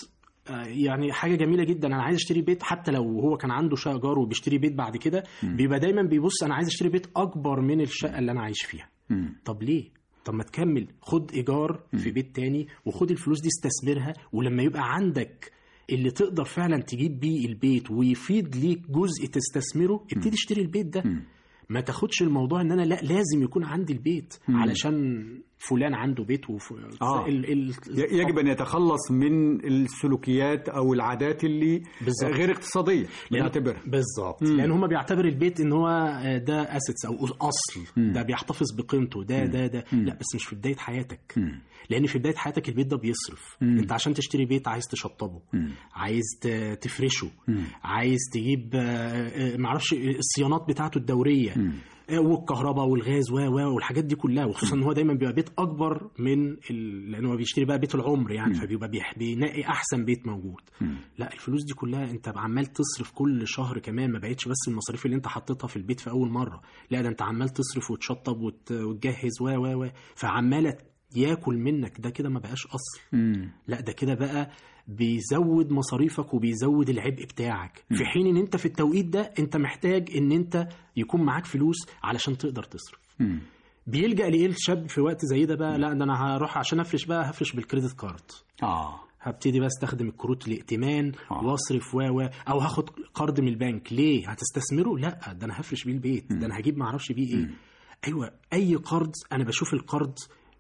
آه، يعني حاجه جميله جدا انا عايز اشتري بيت حتى لو هو كان عنده شقه جار وبيشتري بيت بعد كده بيبقى دايما بيبص انا عايز اشتري بيت اكبر من الشقه اللي انا عايش فيها مم. طب ليه طب ما تكمل خد ايجار في بيت تاني وخد الفلوس دي استثمرها ولما يبقى عندك اللي تقدر فعلا تجيب بيه البيت ويفيد ليك جزء تستثمره ابتدي اشتري البيت ده ما تاخدش الموضوع ان انا لا لازم يكون عندي البيت علشان فلان عنده بيت وف... آه. ال... ال... ي- يجب ان يتخلص من السلوكيات او العادات اللي بالظبط. غير اقتصاديه لأن- بنعتبرها بالظبط لان هم بيعتبر البيت ان هو ده اسيتس او اصل ده بيحتفظ بقيمته ده ده ده لا بس مش في بدايه حياتك لان في بدايه حياتك البيت ده بيصرف انت عشان تشتري بيت عايز تشطبه عايز ت- تفرشه عايز تجيب آه، آه، معرفش الصيانات بتاعته الدوريه آه، والكهرباء والغاز و و والحاجات دي كلها وخصوصا ان هو دايما بيبقى بيت اكبر من ال... لان هو بيشتري بقى بيت العمر يعني فبيبقى بيح- بينقي احسن بيت موجود لا الفلوس دي كلها انت عمال تصرف كل شهر كمان ما بقتش بس المصاريف اللي انت حطيتها في البيت في اول مره لا ده انت عمال تصرف وتشطب وت... وتجهز و و و فعماله ياكل منك ده كده ما بقاش اصل لا ده كده بقى بيزود مصاريفك وبيزود العبء بتاعك في حين ان انت في التوقيت ده انت محتاج ان انت يكون معاك فلوس علشان تقدر تصرف بيلجأ لايه الشاب في وقت زي ده بقى لا ده انا هروح عشان افرش بقى هفرش بالكريدت كارد اه هبتدي بقى استخدم الكروت الائتمان آه. واصرف و و او هاخد قرض من البنك ليه هتستثمره لا ده انا هفرش بيه البيت ده انا هجيب ما اعرفش بيه ايه ايوه اي قرض انا بشوف القرض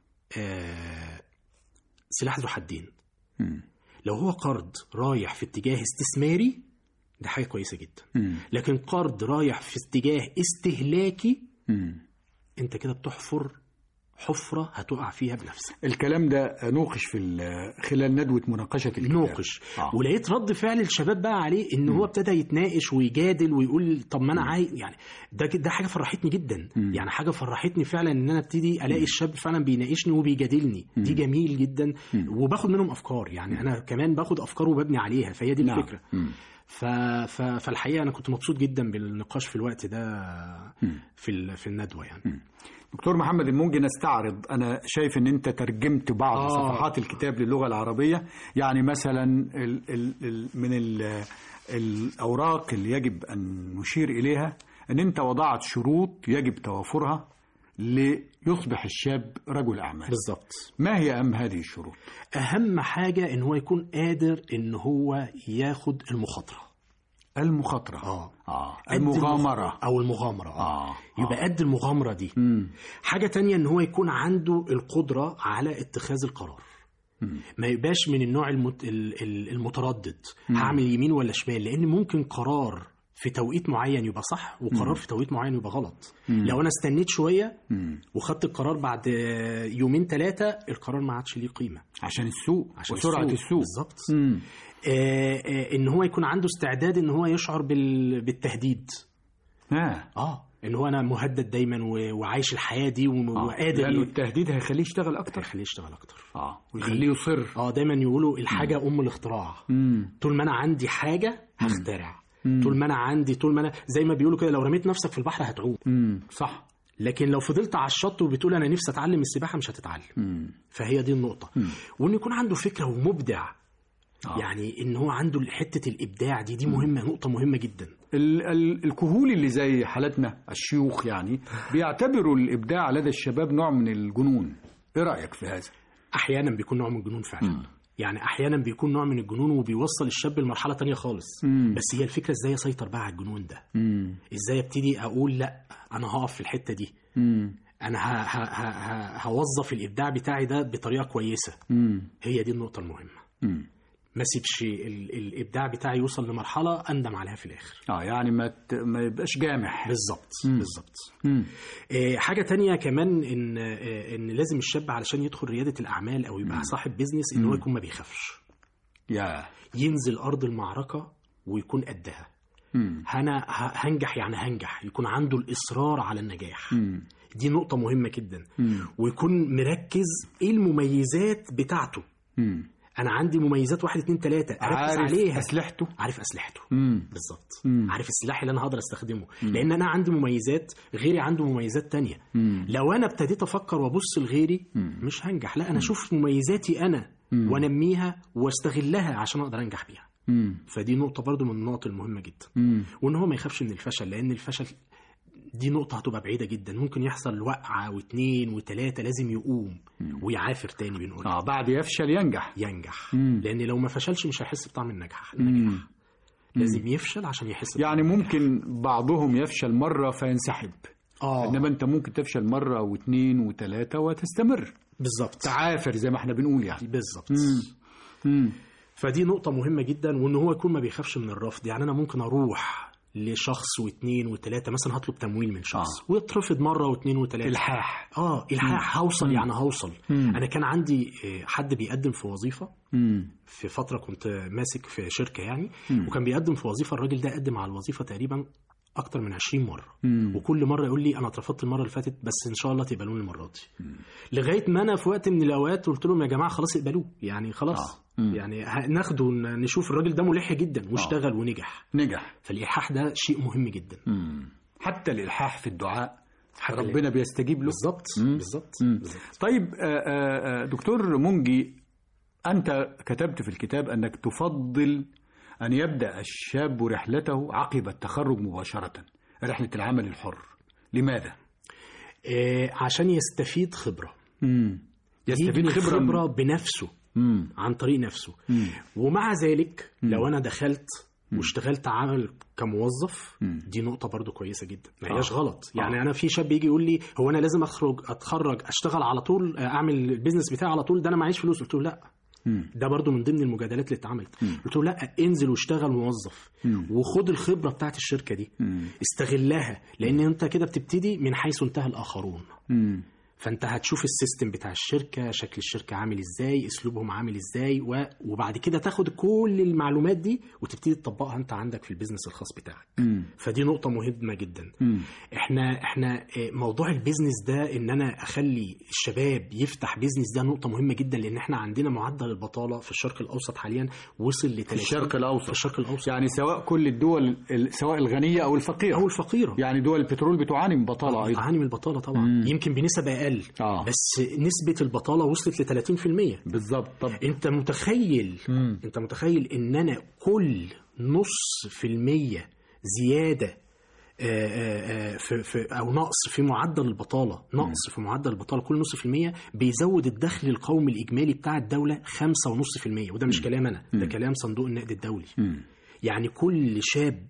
آه سلاح ذو حدين مم. لو هو قرض رايح في اتجاه استثماري ده حاجه كويسه جدا مم. لكن قرض رايح في اتجاه استهلاكي مم. انت كده بتحفر حفره هتقع فيها بنفسك الكلام ده نوقش في ال- خلال ندوه مناقشه الكتاب نوقش آه. ولقيت رد فعل الشباب بقى عليه ان هو ابتدى يتناقش ويجادل ويقول طب ما انا عايز يعني ده ده حاجه فرحتني جدا يعني حاجه فرحتني فعلا ان انا ابتدي الاقي الشاب فعلا بيناقشني وبيجادلني دي جميل جدا وباخد منهم افكار يعني انا كمان باخد افكار وببني عليها فهي دي نعم. الفكره مم. ف... ف... فالحقيقه انا كنت مبسوط جدا بالنقاش في الوقت ده في ال... في الندوه يعني دكتور محمد المنجي نستعرض انا شايف ان انت ترجمت بعض آه. صفحات الكتاب للغه العربيه يعني مثلا ال ال ال من ال الاوراق اللي يجب ان نشير اليها ان انت وضعت شروط يجب توافرها ليصبح الشاب رجل اعمال بالظبط ما هي اهم هذه الشروط اهم حاجه ان هو يكون قادر ان هو ياخد المخاطره المخاطره اه اه قد المغامره المخ- او المغامره اه يبقى قد المغامره دي مم. حاجه تانية ان هو يكون عنده القدره على اتخاذ القرار ما يبقاش من النوع المت... ال- ال- المتردد هعمل يمين ولا شمال لان ممكن قرار في توقيت معين يبقى صح وقرار في توقيت معين يبقى غلط لو انا استنيت شويه مم. وخدت القرار بعد يومين ثلاثه القرار ما عادش ليه قيمه عشان السوق عشان وسرعه السوق بالظبط مم. آه آه ان هو يكون عنده استعداد ان هو يشعر بال... بالتهديد آه. اه ان هو انا مهدد دايما و... وعايش الحياه دي و... آه. وقادر لانه التهديد هيخليه يشتغل اكتر يخليه يشتغل اكتر اه ويخليه يصر اه دايما يقولوا الحاجه ام الاختراع مم. طول ما انا عندي حاجه هخترع طول ما انا عندي طول ما انا زي ما بيقولوا كده لو رميت نفسك في البحر هتعوم مم. صح لكن لو فضلت على الشط وبتقول انا نفسي اتعلم السباحه مش هتتعلم مم. فهي دي النقطه وان يكون عنده فكره ومبدع آه. يعني ان هو عنده حته الابداع دي دي مهمه نقطه مهمه جدا ال- ال- الكهول اللي زي حالتنا الشيوخ يعني بيعتبروا الابداع لدى الشباب نوع من الجنون ايه رايك في هذا احيانا بيكون نوع من الجنون فعلا يعني احيانا بيكون نوع من الجنون وبيوصل الشاب لمرحله تانية خالص مم. بس هي الفكره ازاي اسيطر بقى على الجنون ده مم. ازاي ابتدي اقول لا انا هقف في الحته دي مم. انا ه... ه... ه... ه... هوظف الابداع بتاعي ده بطريقه كويسه مم. هي دي النقطه المهمه مم. ما سيبش ال... الابداع بتاعي يوصل لمرحله اندم عليها في الاخر اه يعني ما ت... ما يبقاش جامح بالظبط بالظبط مم. آه، حاجه تانية كمان ان آه، ان لازم الشاب علشان يدخل رياده الاعمال او يبقى صاحب بيزنس ان هو يكون ما بيخافش يا ينزل ارض المعركه ويكون قدها مم. انا ه- هنجح يعني هنجح يكون عنده الاصرار على النجاح مم. دي نقطه مهمه جدا مم. ويكون مركز ايه المميزات بتاعته مم. انا عندي مميزات واحد اتنين تلاته اركز عارف عليها اسلحته عارف اسلحته مم. بالظبط مم. عارف السلاح اللي انا هقدر استخدمه لان انا عندي مميزات غيري عنده مميزات تانية مم. لو انا ابتديت افكر وابص لغيري مش هنجح لا انا اشوف مميزاتي انا وانميها واستغلها عشان اقدر انجح بيها مم. فدي نقطه برضو من النقط المهمه جدا مم. وان هو ما يخافش من الفشل لان الفشل دي نقطة هتبقى بعيدة جدا ممكن يحصل وقعة واثنين وثلاثة لازم يقوم ويعافر تاني بنقول اه بعد يفشل ينجح ينجح مم. لأن لو ما فشلش مش هيحس بطعم النجاح مم. النجاح لازم يفشل عشان يحس بطعم يعني ممكن بعضهم يفشل مرة فينسحب اه انما انت ممكن تفشل مرة واثنين وثلاثة وتستمر بالظبط تعافر زي ما احنا بنقول يعني بالظبط مم. فدي نقطة مهمة جدا وان هو يكون ما بيخافش من الرفض يعني انا ممكن اروح لشخص واثنين وثلاثة مثلا هطلب تمويل من شخص آه. ويترفض مرة واثنين وثلاثة الحاح اه الحاح هوصل يعني هوصل مم. انا كان عندي آه، حد بيقدم في وظيفة مم. في فترة كنت ماسك في شركة يعني مم. وكان بيقدم في وظيفة الراجل ده قدم على الوظيفة تقريبا أكتر من 20 مرة مم. وكل مرة يقول لي أنا اترفضت المرة اللي فاتت بس إن شاء الله تقبلوني المرة دي لغاية ما أنا في وقت من الأوقات قلت لهم يا جماعة خلاص اقبلوه يعني خلاص آه. مم. يعني ه- ناخده ن- نشوف الراجل ده ملح جدا واشتغل ونجح نجح فالإلحاح ده شيء مهم جدا مم. حتى الإلحاح في الدعاء حتى ربنا بيستجيب له بالظبط مم. بالظبط مم. بالظبط طيب آه، آه، آه، دكتور منجي أنت كتبت في الكتاب أنك تفضل أن يبدأ الشاب رحلته عقب التخرج مباشرة رحلة العمل الحر لماذا؟ آه عشان يستفيد خبرة مم. يستفيد يبني خبرة, خبرة بنفسه مم. عن طريق نفسه مم. ومع ذلك لو انا دخلت واشتغلت عمل كموظف مم. دي نقطة برضو كويسة جدا ما آه. هياش غلط يعني آه. أنا في شاب يجي يقول لي هو أنا لازم أخرج أتخرج أشتغل على طول آه، أعمل البيزنس بتاعي على طول ده أنا معيش فلوس قلت له لا مم. ده برضو من ضمن المجادلات اللي اتعملت قلت له لا انزل واشتغل موظف مم. وخد الخبرة بتاعت الشركة دي مم. استغلها لأن أنت كده بتبتدي من حيث انتهى الآخرون مم. فانت هتشوف السيستم بتاع الشركه شكل الشركه عامل ازاي اسلوبهم عامل ازاي و... وبعد كده تاخد كل المعلومات دي وتبتدي تطبقها انت عندك في البيزنس الخاص بتاعك مم. فدي نقطه مهمه جدا مم. احنا احنا آه، موضوع البيزنس ده ان انا اخلي الشباب يفتح بيزنس ده نقطه مهمه جدا لان احنا عندنا معدل البطاله في الشرق الاوسط حاليا وصل ل 30 الشرق الأوسط. في الشرق الاوسط يعني سواء كل الدول ال- سواء الغنية أو الفقيرة او الفقيره يعني دول البترول بتعاني من بطالة أيضا بتعاني من البطاله طبعا مم. يمكن بنسب اقل آه. بس نسبه البطاله وصلت ل 30% بالظبط طب انت متخيل مم. انت متخيل ان انا كل نص في المية زيادة آه، آه، آه، في في او نقص في معدل البطاله نقص في معدل البطاله كل نص في المية بيزود الدخل القومي الاجمالي بتاع الدوله خمسة ونص في المية وده مش كلام انا ده كلام صندوق النقد الدولي مم. يعني كل شاب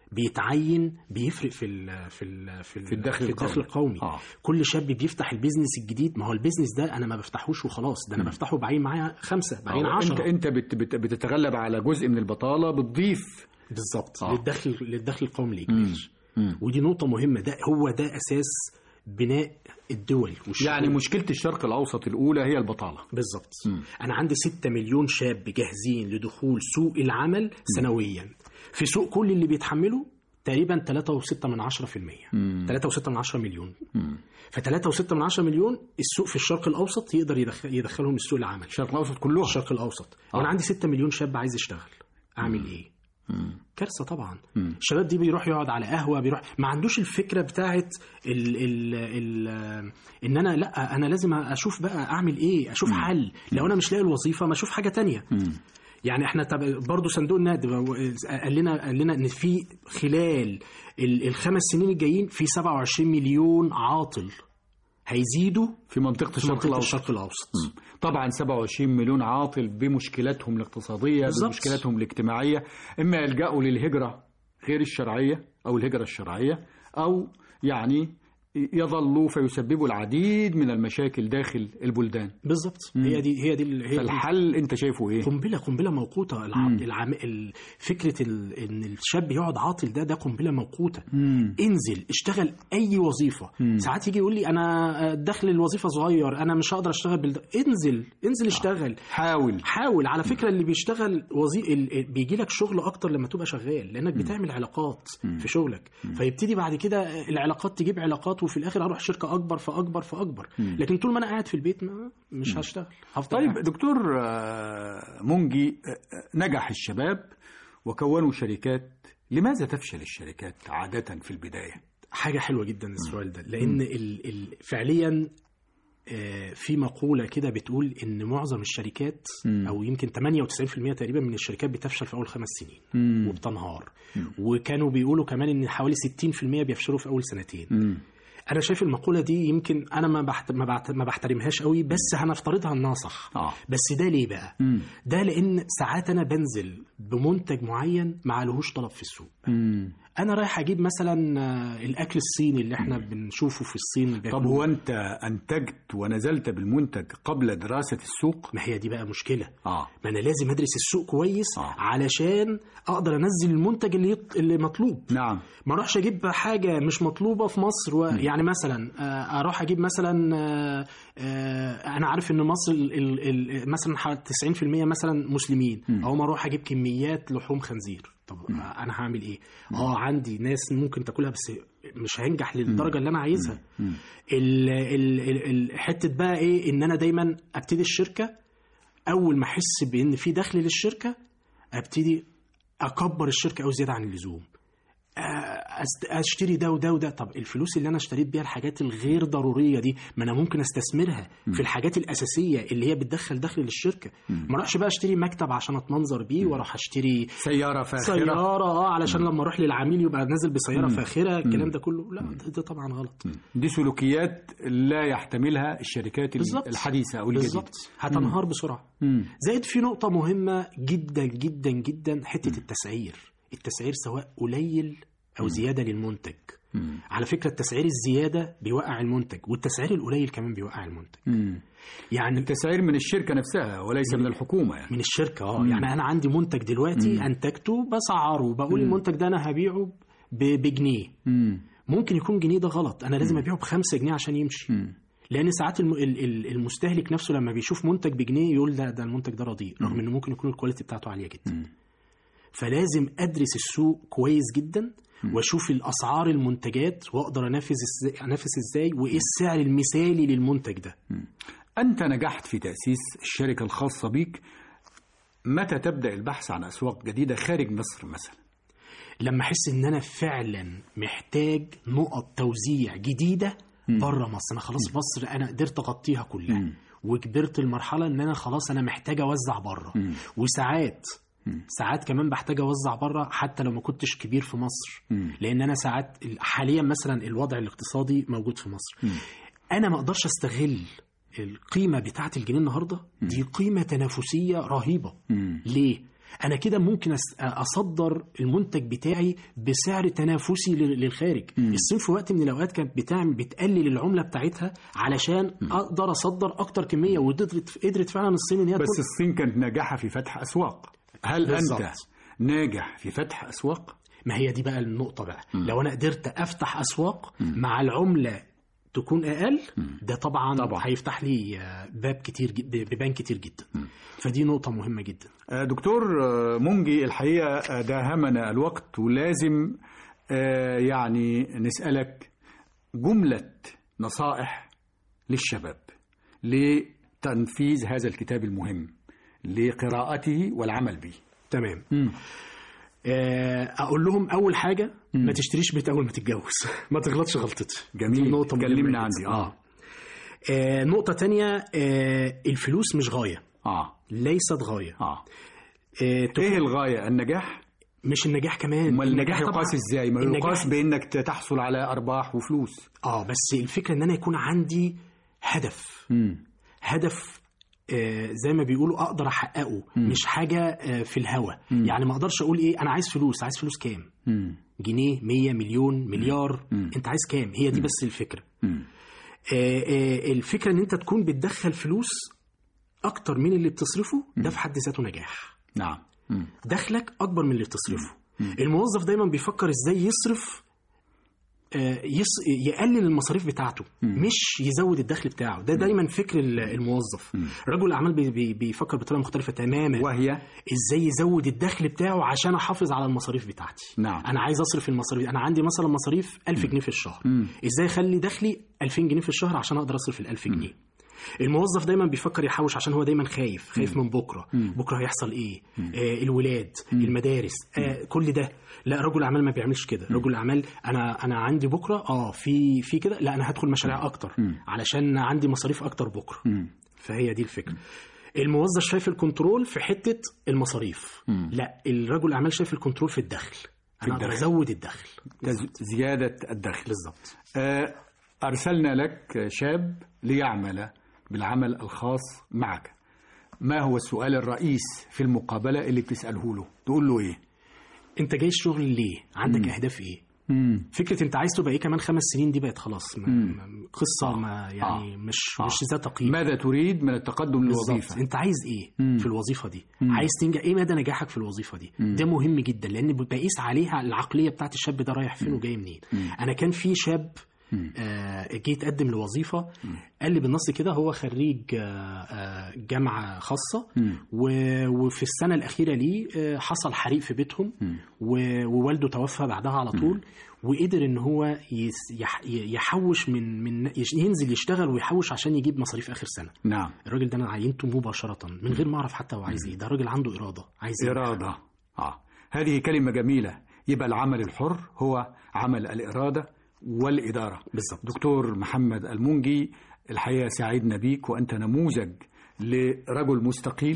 بيتعين بيفرق في ال في ال في, ال في الدخل في الدخل القومي. القومي آه. كل شاب بيفتح البيزنس الجديد ما هو البيزنس ده انا ما بفتحوش وخلاص ده انا بفتحه بعين معايا خمسة بعين أو انت عشرة انت بت بت بتتغلب على جزء من البطاله بتضيف بالظبط آه. للدخل للدخل القومي الاجمالي مم. ودي نقطه مهمه ده هو ده اساس بناء الدول والشعوب يعني مشكله الشرق الاوسط الاولى هي البطاله بالظبط انا عندي 6 مليون شاب جاهزين لدخول سوق العمل سنويا في سوق كل اللي بيتحمله تقريبا 3.6 من 10% 3.6 من 10 مليون ف 3.6 من 10 مليون السوق في الشرق الاوسط يقدر يدخل يدخلهم السوق العمل الشرق الاوسط كلها الشرق الاوسط وانا عندي 6 مليون شاب عايز يشتغل اعمل ايه كارثه طبعا الشباب دي بيروح يقعد على قهوه بيروح ما عندوش الفكره بتاعت ال ال ال ان انا لا انا لازم اشوف بقى اعمل ايه اشوف حل لو انا مش لاقي الوظيفه ما اشوف حاجه تانية يعني احنا طب برضه صندوق النقد قال لنا قال لنا ان في خلال ال- الخمس سنين الجايين في 27 مليون عاطل هيزيدوا في منطقه في الشرق منطقه الاوسط الشرق الاوسط طبعا 27 مليون عاطل بمشكلاتهم الاقتصاديه بالظبط. بمشكلاتهم الاجتماعيه اما يلجأوا للهجره غير الشرعيه او الهجره الشرعيه او يعني يظلوا فيسببوا العديد من المشاكل داخل البلدان بالظبط هي دي هي دي ال- هي دي فالحل انت شايفه ايه قنبله قنبله موقوته الع... العم... ال... فكره ال... ان الشاب يقعد عاطل ده ده قنبله موقوته مم. انزل اشتغل اي وظيفه ساعات يجي يقول لي انا دخل الوظيفه صغير انا مش هقدر اشتغل بال... انزل انزل اشتغل حاول حاول على فكره اللي بيشتغل وظي... ال... بيجي لك شغل اكتر لما تبقى شغال لانك بتعمل علاقات في شغلك فيبتدي بعد كده العلاقات تجيب علاقات طموحات وفي الاخر هروح شركه اكبر فاكبر فاكبر لكن طول ما انا قاعد في البيت ما مش هشتغل هفضل طيب قاعد. دكتور آه، منجي آه، آه، نجح الشباب وكونوا شركات لماذا تفشل الشركات عادة في البداية؟ حاجة حلوة جدا السؤال ده لأن ال ال فعليا آه، في مقولة كده بتقول إن معظم الشركات أو يمكن 98% تقريبا من الشركات بتفشل في أول خمس سنين وبتنهار وكانوا بيقولوا كمان إن حوالي 60% بيفشلوا في أول سنتين أنا شايف المقولة دي يمكن أنا ما بحت ما, بحت ما بحترمهاش قوي بس هنفترضها إنها صح آه. بس ده ليه بقى؟ مم. ده لأن ساعات أنا بنزل بمنتج معين ما عليهوش طلب في السوق انا رايح اجيب مثلا آه، الاكل الصيني اللي احنا بنشوفه في الصين طب بياكلوه. هو أنت أنتجت ونزلت بالمنتج قبل دراسة السوق؟ ما هي دي بقى مشكله آه ما انا لازم ادرس السوق كويس آه. علشان اقدر انزل المنتج اللي يط... اللي مطلوب نعم ما اروحش اجيب حاجه مش مطلوبه في مصر و... يعني مثلا آه، اروح اجيب مثلا آه، آه، انا عارف ان مصر ال... ال... ال... مثلا حوالي 90% مثلا مسلمين او ما اروح اجيب كميات لحوم خنزير طب آه، انا هعمل ايه اه عندي ناس ممكن تاكلها بس مش هينجح للدرجه اللي انا عايزها ال... ال... ال... ال... حته بقى ايه ان انا دايما ابتدي الشركه اول ما احس بان في دخل للشركه ابتدي اكبر الشركه او زياده عن اللزوم أست- اشتري ده وده وده طب الفلوس اللي انا اشتريت بيها الحاجات الغير ضروريه دي ما انا ممكن استثمرها في الحاجات الاساسيه اللي هي بتدخل دخل للشركه ما اروحش بقى اشتري مكتب عشان اتمنظر بيه واروح اشتري سيارة فاخرة سياره اه علشان لما اروح للعميل يبقى نازل بسياره فاخره الكلام ده كله لا ده, ده طبعا غلط دي سلوكيات لا يحتملها الشركات بالظبط. الحديثة أو الجديدة بالظبط هتنهار بسرعه مم. زائد في نقطة مهمة جدا جدا جدا حتة التسعير التسعير سواء قليل أو زيادة للمنتج على فكرة التسعير الزيادة بيوقع المنتج والتسعير القليل كمان بيوقع المنتج مم. يعني التسعير من الشركة نفسها وليس من الحكومة يعني من الشركة اه يعني أنا عندي منتج دلوقتي أنتجته بسعره بقول المنتج ده أنا هبيعه ب- بجنيه مم. ممكن يكون جنيه ده غلط أنا لازم أبيعه بخمسة جنيه عشان يمشي لان ساعات الم... ال- ال- المستهلك نفسه لما بيشوف منتج بجنيه يقول ده ده المنتج ده رديء رغم انه ممكن يكون الكواليتي بتاعته عاليه جدا فلازم ادرس السوق كويس جدا واشوف الاسعار المنتجات واقدر انافس ازاي انافس ازاي وايه السعر المثالي للمنتج ده أنت نجحت في تأسيس الشركة الخاصة بيك متى تبدأ البحث عن أسواق جديدة خارج مصر مثلا لما احس ان انا فعلا محتاج نقط توزيع جديده بره مصر انا خلاص مصر انا قدرت اغطيها كلها وكبرت المرحله ان انا خلاص انا محتاج اوزع بره وساعات ساعات كمان بحتاج اوزع بره حتى لو ما كنتش كبير في مصر لان انا ساعات حاليا مثلا الوضع الاقتصادي موجود في مصر انا ما اقدرش استغل القيمه بتاعه الجنيه النهارده دي قيمه تنافسيه رهيبه ليه انا كده ممكن أس- اصدر المنتج بتاعي بسعر تنافسي لل- للخارج الصين في وقت من الاوقات كانت بتعمل بتقلل العمله بتاعتها علشان اقدر اصدر اكتر كميه وقدرت قدرت فعلا الصين ان هي بس تكون- الصين كانت ناجحة في فتح أسواق هل أنت بالظبط. ناجح في فتح أسواق؟ ما هي دي بقى النقطة بقى لو أنا قدرت أفتح أسواق مع العملة تكون أقل ده طبعا, طبعاً. هيفتح لي آه، باب كتير جد- بيبان كتير جدا فدي نقطة مهمة جدا آه، دكتور آه، منجي الحقيقة آه، داهمنا الوقت ولازم آه، يعني نسألك جملة نصائح للشباب لتنفيذ هذا الكتاب المهم لقراءته والعمل به تمام آه، أقول لهم أول حاجة ما تشتريش بيت أول ما تتجوز ما تغلطش غلطتي جميل. دي نقطة مهمة اتكلمنا جداً. عن دي. آه. آه، نقطة تانية آه، الفلوس مش غاية آه ليست غاية آه آه، تكون- إيه الغاية النجاح؟ مش النجاح كمان أمال النجاح طبعاً- يقاس إزاي؟ ما النجاح يقاس بإنك تحصل على أرباح وفلوس اه بس الفكره ان انا يكون عندي هدف مم. هدف آه، زي ما بيقولوا اقدر احققه مش حاجه آه، في الهوا يعني ما اقدرش اقول ايه انا عايز فلوس عايز فلوس كام مم. جنيه 100 مليون مليار انت عايز كام هي دي بس الفكره مم. آه، آه، الفكره ان انت تكون بتدخل فلوس اكتر من اللي بتصرفه ده في حد ذاته نجاح نعم مم. دخلك اكبر من اللي بتصرفه الموظف دايما بيفكر ازاي يصرف آه، يص... يقلل المصاريف بتاعته مش يزود الدخل بتاعه ده دايما فكر ال- الموظف رجل الاعمال بي... بي... بيفكر بطريقه مختلفه تماما وهي ازاي يزود الدخل بتاعه عشان احافظ على المصاريف بتاعتي نعم. انا عايز اصرف المصاريف انا عندي مثلا مصاريف 1000 جنيه في الشهر ازاي اخلي دخلي 2000 جنيه في الشهر عشان اقدر اصرف ال 1000 جنيه الموظف دايما بيفكر يحوش عشان هو دايما خايف خايف من بكره بكره هيحصل ايه آه الولاد المدارس آه كل ده لا رجل الاعمال ما بيعملش كده رجل الاعمال انا انا عندي بكره اه في في كده لا انا هدخل مشاريع اكتر علشان عندي مصاريف اكتر بكره فهي دي الفكره الموظف شايف الكنترول في حته المصاريف لا الرجل الاعمال شايف الكنترول في الدخل انا اقدر الدخل. ازود الدخل تز- زيادة الدخل بالظبط آه، أرسلنا لك شاب ليعمل بالعمل الخاص معك ما هو السؤال الرئيس في المقابلة اللي بتسأله له تقول له إيه انت جاي الشغل ليه عندك اهداف ايه فكره انت عايز تبقى ايه كمان خمس سنين دي بقت خلاص ما ما- قصه ما يعني مش مش ذات قيمه ماذا تريد من التقدم بالظبط للوظيفة انت عايز ايه في الوظيفه دي عايز تنجح ايه مدى نجاحك في الوظيفه دي ده مهم جدا لان بقيس عليها العقليه بتاعت الشاب ده رايح فين وجاي منين انا كان في شاب آه جه يتقدم لوظيفه قال لي بالنص كده هو خريج آه آه جامعه خاصه و- وفي السنه الاخيره ليه آه حصل حريق في بيتهم و- ووالده توفى بعدها على طول وقدر ان هو يس- يح- يحوش من من يش- ينزل يشتغل ويحوش عشان يجيب مصاريف اخر سنه نعم الراجل ده انا عينته مباشره من غير ما اعرف حتى هو عايز ايه ده راجل عنده اراده عايز ينجح. إرادة آه. هذه كلمة جميلة يبقى العمل الحر هو عمل الإرادة والإدارة بالظبط. دكتور محمد المنجي الحقيقة سعدنا بيك وأنت نموذج لرجل مستقيل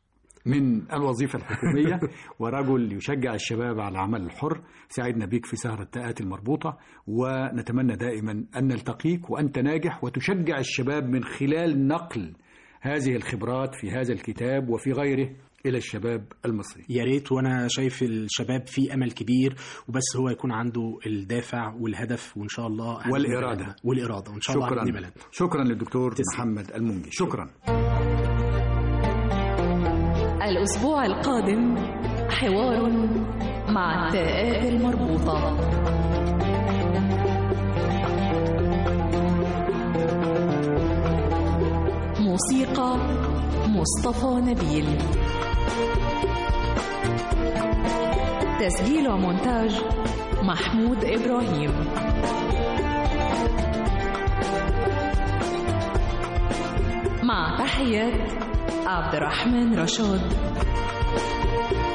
من الوظيفة الحكومية ورجل يشجع الشباب على العمل الحر سعدنا بيك في سهرة التاءات المربوطة ونتمنى دائما أن نلتقيك وأنت ناجح وتشجع الشباب من خلال نقل هذه الخبرات في هذا الكتاب وفي غيره إلى الشباب المصري يا ريت وانا شايف الشباب فيه امل كبير وبس هو يكون عنده الدافع والهدف وان شاء الله هنبني والإرادة. بلدنا. والاراده وان شاء الله شكرا هنبني بلدنا شكرا للدكتور تسلم. محمد المنجي شكرا الأسبوع القادم حوار مع التاءات المربوطة موسيقى مصطفى نبيل تسجيل ومونتاج محمود إبراهيم مع تحيات عبد الرحمن رشاد